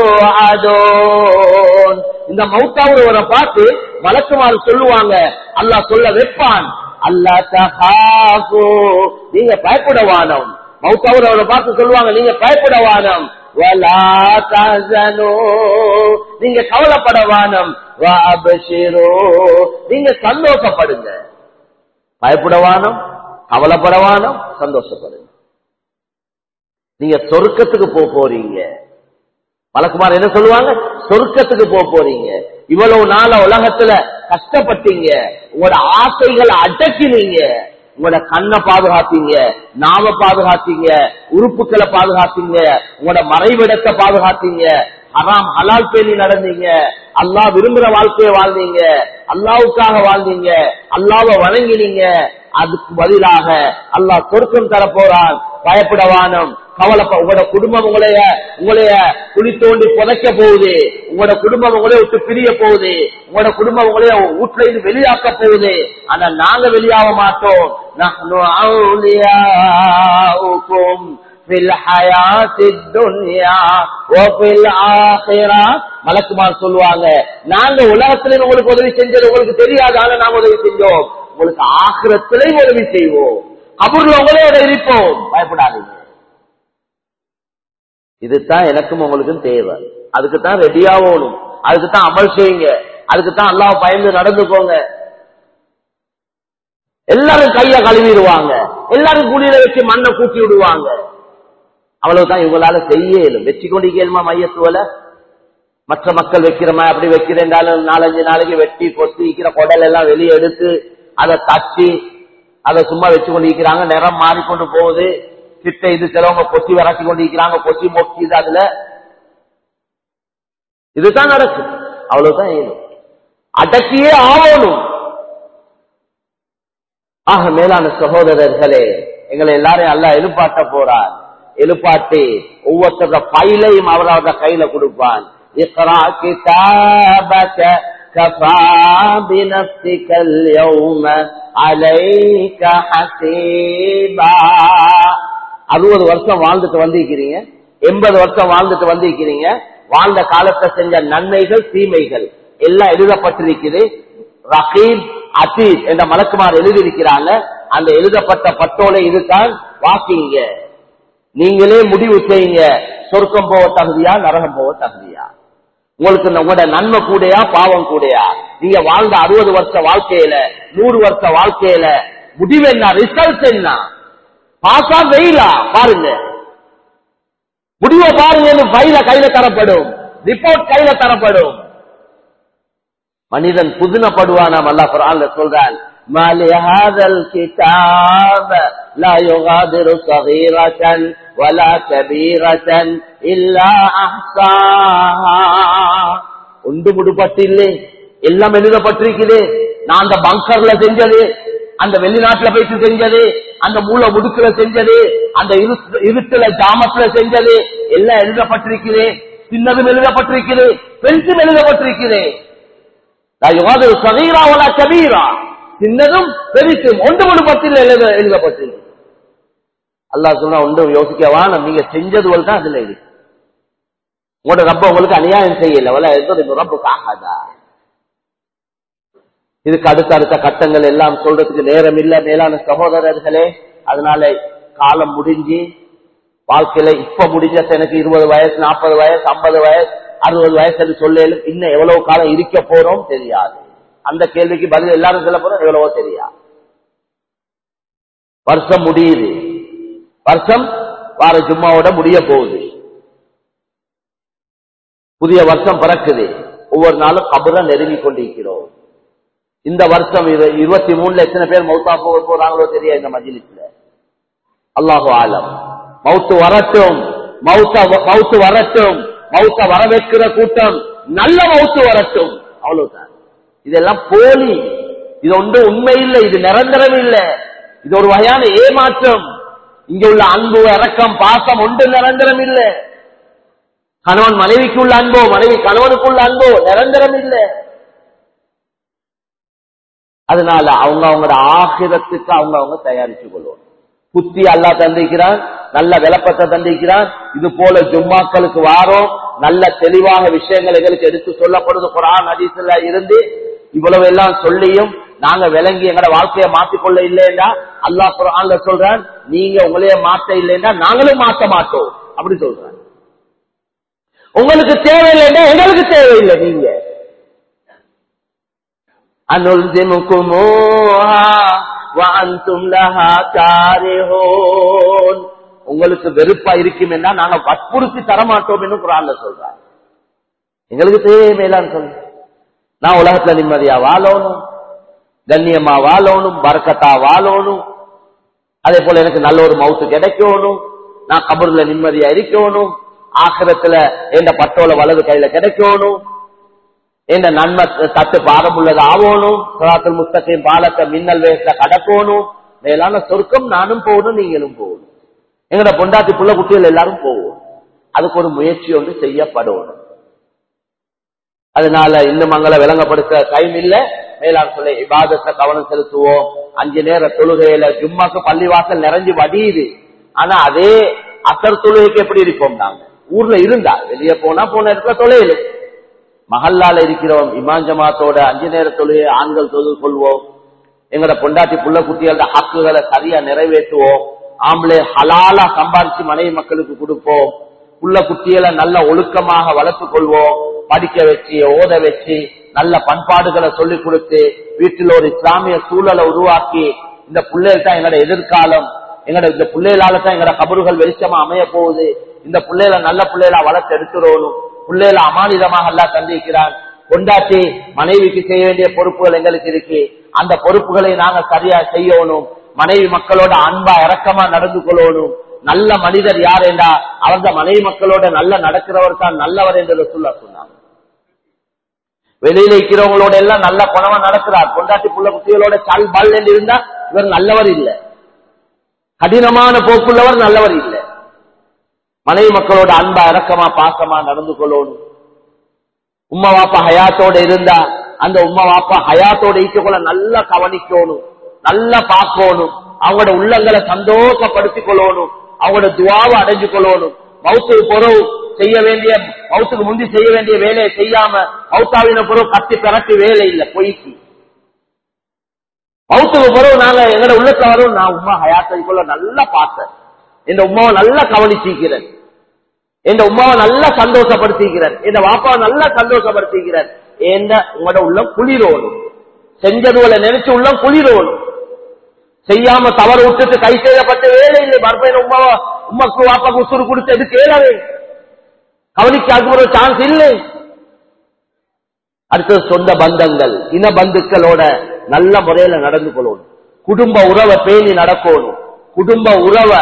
S1: توعدون இந்த மௌத்தாவுடைய பார்த்து மலக்குமாறு சொல்லுவாங்க அல்லாஹ் சொல்ல வைப்பான் அல்லா தஹாபு நீங்க பயப்படவானம் மௌத்தாவுடைய பார்த்து சொல்லுவாங்க நீங்க பயப்படவானம் வலா தஹ்சனு நீங்க கவலைப்படவானம் வஅப்ஷிரு நீங்க சந்தோஷப்படுங்க பயப்படவானம் கவலைப்படவானம் சந்தோஷப்படுங்க நீங்க சொர்க்கத்துக்கு போக போறீங்க வழக்குமார் என்ன சொல்லுவாங்க சொர்க்கத்துக்கு போக போறீங்க இவ்வளவு நாள உலகத்துல கஷ்டப்பட்டீங்க உங்களோட ஆசைகளை அடக்கினீங்க உங்களோட கண்ணை பாதுகாத்தீங்க நாம பாதுகாத்தீங்க உறுப்புகளை பாதுகாத்தீங்க உங்களோட மறைவிடத்தை பாதுகாத்தீங்க ஹராம் ஹலால் பேணி நடந்தீங்க அல்லாஹ் விரும்புற வாழ்க்கையை வாழ்ந்தீங்க அல்லாவுக்காக வாழ்ந்தீங்க அல்லாவை வணங்கினீங்க அதுக்கு பதிலாக அல்லாஹ் சொர்க்கம் தர போறான் பயப்படவானம் கவலை உங்களோட குடும்பம் உங்களைய உங்களைய குழி தோண்டி புதைக்க போகுது உங்களோட குடும்பம் உங்களைய விட்டு பிரிய போகுது உங்களோட குடும்பம் உங்களைய வீட்டுல இருந்து வெளியாக்க போகுது ஆனா நாங்க வெளியாக மாட்டோம் நஹ்னு அவுலியாவுக்கும் في الحياة الدنيا وفي الآخرة மலக்குமார் சொல்லுவாங்க நாங்க உலகத்திலே உங்களுக்கு உதவி செஞ்சது உங்களுக்கு தெரியாது ஆனா நாங்க உதவி செஞ்சோம் உங்களுக்கு ஆக்கிரத்திலையும் உதவி செய்வோம் கபூர்ல உங்களோட இருப்போம் பயப்படாதீங்க இதுதான் எனக்கும் உங்களுக்கும் தேவை அதுக்கு தான் ரெடியாகணும் அதுக்கு தான் அமல் செய்யுங்க அதுக்கு தான் அல்லாஹ் பயந்து நடந்துக்கோங்க எல்லாரும் கைய கழுவிடுவாங்க எல்லாரும் குளிர வச்சு மண்ணை கூட்டி விடுவாங்க அவ்வளவுதான் இவங்களால செய்ய இயலும் வச்சு கொண்டு கேளுமா மையத்துவல மற்ற மக்கள் வைக்கிறமா அப்படி வைக்கிறேன்டாலும் நாலஞ்சு நாளைக்கு வெட்டி கொத்தி இருக்கிற குடல் எல்லாம் வெளியே எடுத்து அதை தட்டி அதை சும்மா வச்சு கொண்டு இருக்கிறாங்க நிறம் மாறிக்கொண்டு போகுது கிட்ட இது சிலவங்க கொத்தி வராட்டி கொண்டு இருக்கிறாங்க கொத்தி மொக்கிது அதுல இதுதான் நடக்கும் அவ்வளவுதான் ஏனும் அடக்கியே ஆகணும் ஆக மேலான சகோதரர்களே எங்களை எல்லாரையும் அல்ல எழுப்பாட்ட போறார் எழுப்பாட்டி ஒவ்வொருத்தர பைலையும் அவர் அவர கையில கொடுப்பான் اقرأ كتابك كفى بنفسك اليوم عليك حسيبا அறுபது வருஷம் வாழ்ந்துட்டு வந்திருக்கிறீங்க எண்பது வருஷம் வாழ்ந்துட்டு வந்திருக்கிறீங்க வாழ்ந்த காலத்தை செஞ்ச நன்மைகள் தீமைகள் எல்லாம் எழுதப்பட்டிருக்குது ரஹீப் அசீத் என்ற மலக்குமார் எழுதியிருக்கிறாங்க அந்த எழுதப்பட்ட பட்டோலை இதுதான் வாக்கிங்க நீங்களே முடிவு செய்யுங்க சொர்க்கம் போக தகுதியா நரகம் போக தகுதியா உங்களுக்கு உங்களோட நன்மை கூடையா பாவம் கூடையா நீங்க வாழ்ந்த அறுபது வருஷ வாழ்க்கையில நூறு வருஷ வாழ்க்கையில முடிவு என்ன ரிசல்ட் என்ன பாசா வெயிலா பாருங்க முடிவை பாருங்க ஃபைல கையில தரப்படும் ரிப்போர்ட் கையில தரப்படும் மனிதன் புதினப்படுவானாம் அல்லாஹ் குர்ஆன்ல சொல்றான் ما لهذا الكتاب لا يغادر صغيرة ولا كبيرة إلا أحصاها ஒன்று முடுபட்டில்லை எல்லாம் எழுதப்பட்டிருக்குது நான் அந்த பங்கர்ல செஞ்சது அந்த வெளிநாட்டுல போயிட்டு செஞ்சது அந்த மூல முடுக்குல செஞ்சது அந்த இரு- இருட்டுல ஜாமத்துல செஞ்சது எல்லாம் எழுதப்பட்டிருக்குது சின்னதும் எழுதப்பட்டிருக்குது பெருசும் எழுதப்பட்டிருக்குது யுகாது சகீரா வலா கபீரா சின்னதும் பெருசும் ஒன்று ஒரு பத்தில் எழுத எழுதப்பட்டிருக்கு அல்லாஹ் சொன்னா ஒன்றும் யோசிக்கவா நீங்க செஞ்சது போல தான் அதுல இருக்கு உங்களோட ரப்ப உங்களுக்கு அநியாயம் செய்யல வல எது ரப்பு ஆகாதா இதுக்கு அடுத்த அடுத்த கட்டங்கள் எல்லாம் சொல்றதுக்கு நேரம் இல்ல மேலான சகோதரர்களே அதனால காலம் முடிஞ்சு வாழ்க்கையில இப்ப முடிஞ்ச எனக்கு இருபது வயசு நாற்பது வயசு ஐம்பது வயசு அறுபது வயசு சொல்லும் இன்னும் எவ்வளவு காலம் இருக்க போறோம் தெரியாது அந்த கேள்விக்கு பதில் எல்லாரும் சொல்ல போறோம் எவ்வளவோ தெரியாது வருஷம் முடியுது வருஷம் வார ஜும்மாவோட முடிய போகுது புதிய வருஷம் பிறக்குது ஒவ்வொரு நாளும் கபரை நெருங்கி கொண்டிருக்கிறோம் இந்த வருஷம் இது இருபத்தி மூணுல எத்தனை பேர் மௌத்தா போக போறாங்களோ தெரியாது இந்த மஜிலிஸ்ல அல்லாஹு ஆலம் மவுத்து வரட்டும் மவுத்த மவுத்து வரட்டும் மவுத்த வரவேற்கிற கூட்டம் நல்ல மவுத்து வரட்டும் அவ்வளவுதான் இதெல்லாம் போலி இது ஒன்று உண்மை இல்லை இது நிரந்தரம் இல்லை இது ஒரு வகையான ஏமாற்றம் இங்க உள்ள அன்பு இறக்கம் பாசம் ஒன்று நிரந்தரம் இல்லை கணவன் மனைவிக்குள்ள அன்போ மனைவி கணவனுக்குள்ள அன்போ நிரந்தரம் இல்லை அதனால அவங்க அவங்களோட ஆகிரத்துக்கு அவங்க அவங்க தயாரிச்சு கொள்வோம் புத்தி அல்லா தந்திக்கிறான் நல்ல விளப்பத்தை தந்திக்கிறான் இது போல ஜும்மாக்களுக்கு வாரோம் நல்ல தெளிவாக விஷயங்கள் எங்களுக்கு எடுத்து சொல்லப்படுது குரான் ஹதீஸ்ல இருந்து இவ்வளவு எல்லாம் சொல்லியும் நாங்க விளங்கி எங்கட வாழ்க்கையை மாத்திக்கொள்ள இல்லைன்னா அல்லாஹ் குரான்ல சொல்றான் நீங்க உங்களையே மாத்த இல்லைன்னா நாங்களும் மாத்த மாட்டோம் அப்படி சொல்றான் உங்களுக்கு தேவையில்லைன்னா எங்களுக்கு தேவையில்லை நீங்க அனுல்ஜிமுக்குமோஹா وأنتم لها كارهون உங்களுக்கு வெறுப்பா இருக்கும் என்ன நாங்க வற்புறுத்தி தரமாட்டோம் என்று குரான்ல சொல்றாங்க எங்களுக்கு தேவையே மேலான்னு சொல்லு நான் உலகத்துல நிம்மதியா வாழணும் கண்ணியமா வாழணும் பறக்கத்தா வாழணும் அதே போல எனக்கு நல்ல ஒரு மவுத்து கிடைக்கணும் நான் கபூர்ல நிம்மதியா இருக்கணும் ஆக்கிரத்துல எந்த பட்டோல வலது கையில கிடைக்கணும் எந்த நன்மை தட்டு பாடம் உள்ளது ஆகணும் சராத்துல் முஸ்தகையும் பாலத்தை மின்னல் வேகத்துல கடக்கணும் மேலான சொர்க்கம் நானும் போகணும் நீங்களும் போகணும் எங்கட பொண்டாட்டி புள்ள குட்டிகள் எல்லாரும் போவோம் அதுக்கு ஒரு முயற்சி ஒன்று செய்யப்படணும் அதனால இன்னும் மங்களை விளங்கப்படுத்த டைம் இல்ல மேலாண் சொல்ல இபாதத்தை கவனம் செலுத்துவோம் அஞ்சு நேர தொழுகையில ஜும்மாக்கு பள்ளிவாசல் நிறைஞ்சு வடியுது ஆனா அதே அசர் தொழுகைக்கு எப்படி இருப்போம் நாங்க ஊர்ல இருந்தா வெளியே போனா போன இடத்துல தொழில் மஹல்லால இருக்கிறோம் இமான் ஜமாத்தோட அஞ்சு நேர தொழுகை ஆண்கள் தொழுது கொள்வோம் எங்கட பொண்டாட்டி புள்ள குட்டிகளோட ஹக்குகளை சரியா நிறைவேற்றுவோம் ஆம்பளை ஹலாலா சம்பாதிச்சு மனைவி மக்களுக்கு கொடுப்போம் புள்ள குட்டிகளை நல்ல ஒழுக்கமாக வளர்த்துக் கொள்வோம் படிக்க வச்சு ஓத வச்சு நல்ல பண்பாடுகளை சொல்லிக் கொடுத்து வீட்டில் ஒரு இஸ்லாமிய சூழலை உருவாக்கி இந்த பிள்ளைகள் தான் எங்களோட எதிர்காலம் எங்களோட இந்த பிள்ளைகளால தான் எங்களோட கபறுகள் வெளிச்சமா அமைய போகுது இந்த பிள்ளைகளை நல்ல பிள்ளைகளா வளர்த்து எடுத்துடணும் பிள்ளைகளை அமானிதமாக எல்லாம் சந்திக்கிறான் கொண்டாட்டி மனைவிக்கு செய்ய வேண்டிய பொறுப்புகள் எங்களுக்கு இருக்கு அந்த பொறுப்புகளை நாங்க சரியா செய்யணும் மனைவி மக்களோட அன்பா இறக்கமா நடந்து கொள்ளணும் நல்ல மனிதர் யார் என்றா அவங்க மனைவி மக்களோட நல்ல நடக்கிறவர் தான் நல்லவர் என்று சொல்ல சொன்னாங்க வெளியில இருக்கிறவங்களோட எல்லாம் நல்ல குணமா நடக்கிறார் கொண்டாட்டி புள்ள குட்டிகளோட சல் பல் என்று இருந்தா இவர் நல்லவர் இல்லை கடினமான போக்குள்ளவர் நல்லவர் இல்லை மனைவி மக்களோட அன்பா இறக்கமா பாசமா நடந்து கொள்ளணும் உம்மா வாப்பா ஹயாத்தோட இருந்தா அந்த உம்மா வாப்பா ஹயாத்தோட ஈக்கக்குள்ள நல்லா கவனிக்கணும் நல்லா பார்க்கணும் அவங்களோட உள்ளங்களை சந்தோஷப்படுத்திக் கொள்ளணும் அவங்களோட துவாவை அடைஞ்சு கொள்ளணும் மவுத்துக்கு பொறவு செய்ய வேண்டிய மவுத்துக்கு முந்தி செய்ய வேண்டிய வேலையை செய்யாம மவுத்தாவின பொறவு கத்தி பிறட்டி வேலை இல்லை பொய்க்கு மவுத்துக்கு பொறவு நாங்க எங்களோட உள்ளத்துல வரும் நான் உமா ஹயாத்தைக்குள்ள நல்லா பார்த்தேன் இந்த உமாவை நல்லா கவனிச்சிக்கிறேன் இந்த உமாவை நல்லா சந்தோஷப்படுத்திக்கிறேன் இந்த வாப்பாவை நல்லா சந்தோஷப்படுத்திக்கிறேன் ஏந்த உங்களோட உள்ளம் குளிரோடும் செஞ்சதுல நினைச்சு உள்ளம் குளிரோடும் செய்யாம தவறு விட்டுட்டு கை செய்யப்பட்ட வேலை இல்லை மறுபடியும் உமா உமாக்கு வாப்பாக்கு உசுறு கொடுத்து எது கேளவே கவனிக்க ஒரு சான்ஸ் இல்லை அடுத்தது சொந்த பந்தங்கள் இன பந்துக்களோட நல்ல முறையில நடந்து கொள்ளணும் குடும்ப உறவை பேணி நடக்கணும் குடும்ப உறவை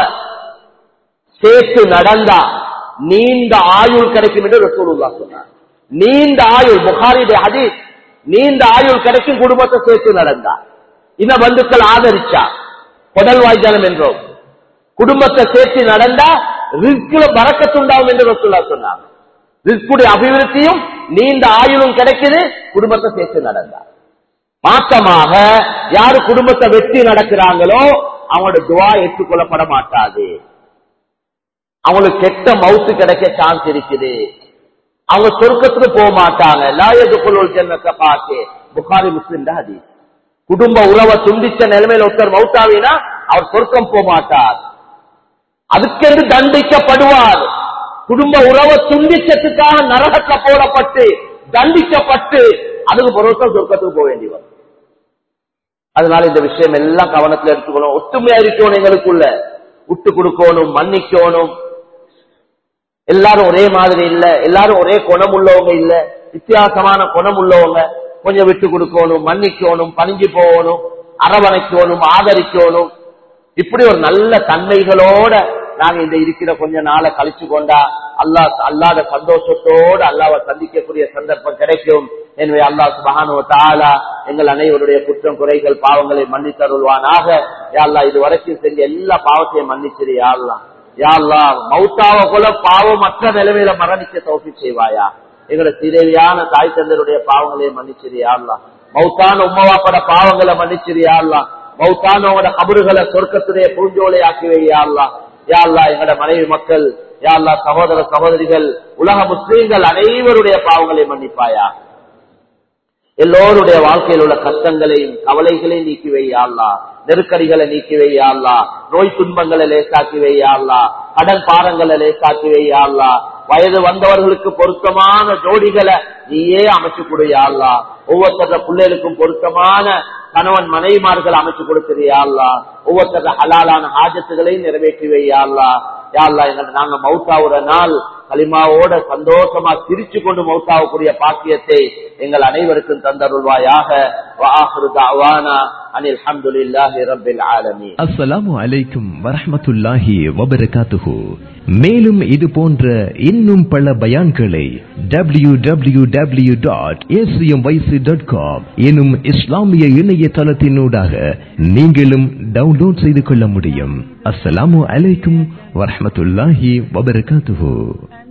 S1: சேர்த்து நடந்தா நீண்ட ஆயுள் கிடைக்கும் என்று ரசூலுல்லா சொன்னார் நீண்ட ஆயுள் புகாரிடைய ஹதீஸ் நீண்ட ஆயுள் கிடைக்கும் குடும்பத்தை சேர்த்து நடந்தா இன பந்துக்கள் ஆதரிச்சா குடல் வாய்ஜனம் என்றோம் குடும்பத்தை சேர்த்து நடந்தா ரிஸ்குல பறக்கத்துண்டாகும் என்று ரசூல்லா சொன்னாங்க ரிஸ்குடைய அபிவிருத்தியும் நீண்ட ஆயுளும் கிடைக்குது குடும்பத்தை சேர்த்து நடந்தா மாற்றமாக யாரு குடும்பத்தை வெற்றி நடக்கிறாங்களோ அவங்களோட துவா ஏற்றுக்கொள்ளப்பட மாட்டாது அவங்களுக்கு கெட்ட மவுத்து கிடைக்க சான்ஸ் இருக்குது அவங்க சொர்க்கத்துக்கு போக மாட்டாங்க லாயதுக்குள் ஜன்னத்தை பார்த்து புகாரி முஸ்லிம் ஹதீஸ் குடும்ப உறவை துண்டிச்ச நிலைமையில ஒருத்தர் மவுத்தாவினா அவர் சொர்க்கம் போக மாட்டார் அதுக்கென்று தண்டிக்கப்படுவார் குடும்ப உறவை துண்டிச்சதுக்காக நரகத்துல போடப்பட்டு தண்டிக்கப்பட்டு அதுக்கு பொருத்தம் சொர்க்கத்துக்கு போக வேண்டி வரும் அதனால இந்த விஷயம் எல்லாம் கவனத்துல எடுத்துக்கணும் ஒற்றுமையா இருக்கணும் எங்களுக்குள்ள விட்டு கொடுக்கணும் மன்னிக்கணும் எல்லாரும் ஒரே மாதிரி இல்ல எல்லாரும் ஒரே குணம் உள்ளவங்க இல்ல வித்தியாசமான குணம் உள்ளவங்க கொஞ்சம் விட்டு கொடுக்கணும் மன்னிக்கணும் பணிஞ்சு போகணும் அரவணைக்கணும் ஆதரிக்கணும் இப்படி ஒரு நல்ல தன்மைகளோட நாங்க இந்த இருக்கிற கொஞ்ச நாளை கழிச்சு கொண்டா அல்லாஹ் அல்லாத சந்தோஷத்தோடு அல்லாவை சந்திக்கக்கூடிய சந்தர்ப்பம் கிடைக்கும் எனவே அல்லாஹ் சுபஹானு தாலா எங்கள் அனைவருடைய குற்றம் குறைகள் பாவங்களை மன்னித்தருள்வானாக யாழ்லா இது வரைக்கும் செஞ்ச எல்லா பாவத்தையும் மன்னிச்சிரு யாழ்லா யாழ்லா மௌத்தாவ போல பாவமற்ற நிலைமையில மரணிக்க தோசி செய்வாயா எங்களோட சிறையான தாய் தந்தருடைய பாவங்களை மன்னிச்சிரு யாழ்லா மௌத்தான உம்மவாப்பட பாவங்களை மன்னிச்சிரு யாழ்லா மௌத்தானவங்களோட கபறுகளை சொர்க்கத்துடைய பூஞ்சோலை ஆக்கி வையாள்லா யாழ்லா எங்களோட மனைவி மக்கள் யாழ்லா சகோதர சகோதரிகள் உலக முஸ்லீம்கள் அனைவருடைய பாவங்களை மன்னிப்பாயா எல்லோருடைய வாழ்க்கையில் உள்ள கஷ்டங்களையும் கவலைகளையும் நீக்கி வையாள்லா நெருக்கடிகளை நீக்கி வையாள்லா நோய் துன்பங்களை லேசாக்கி வையாள்லா கடன் பாரங்களை லேசாக்கி வையாள்லா வயது வந்தவர்களுக்கு பொருத்தமான ஜோடிகளை நீயே அமைச்சு கொடுயாள்லா ஒவ்வொருத்தர பிள்ளைகளுக்கும் பொருத்தமான கணவன் மனைவிமார்கள் அமைச்சு கொடுக்கிறியாள்லா ஒவ்வொருத்தர ஹலாலான ஆஜத்துகளையும் நிறைவேற்றி வையாள்லா யாழ்லா எங்க நாங்க மௌத்தாவுற நாள் களிமாவோட சந்தோஷமா சிரிச்சு கொண்டு மௌத்தாவக்கூடிய பாக்கியத்தை எங்கள் அனைவருக்கும் தந்தருள்வாயாக அனில் அஹமதுல்லாஹி ரபில் ஆலமி
S2: அஸ்ஸலாமு அலைக்கும் வரஹ்மத்துல்லாஹி வபரகாத்துஹு மேலும் இது போன்ற இன்னும் பல பயான்களை W W W dot dot com எனும் இஸ்லாமிய இணையதளத்தினூடாக நீங்களும் டவுன்லோட் செய்து கொள்ள முடியும் அஸ்ஸலாமு அலைக்கும் வரஹ்மத்துல்லாஹி வபரகாத்துஹு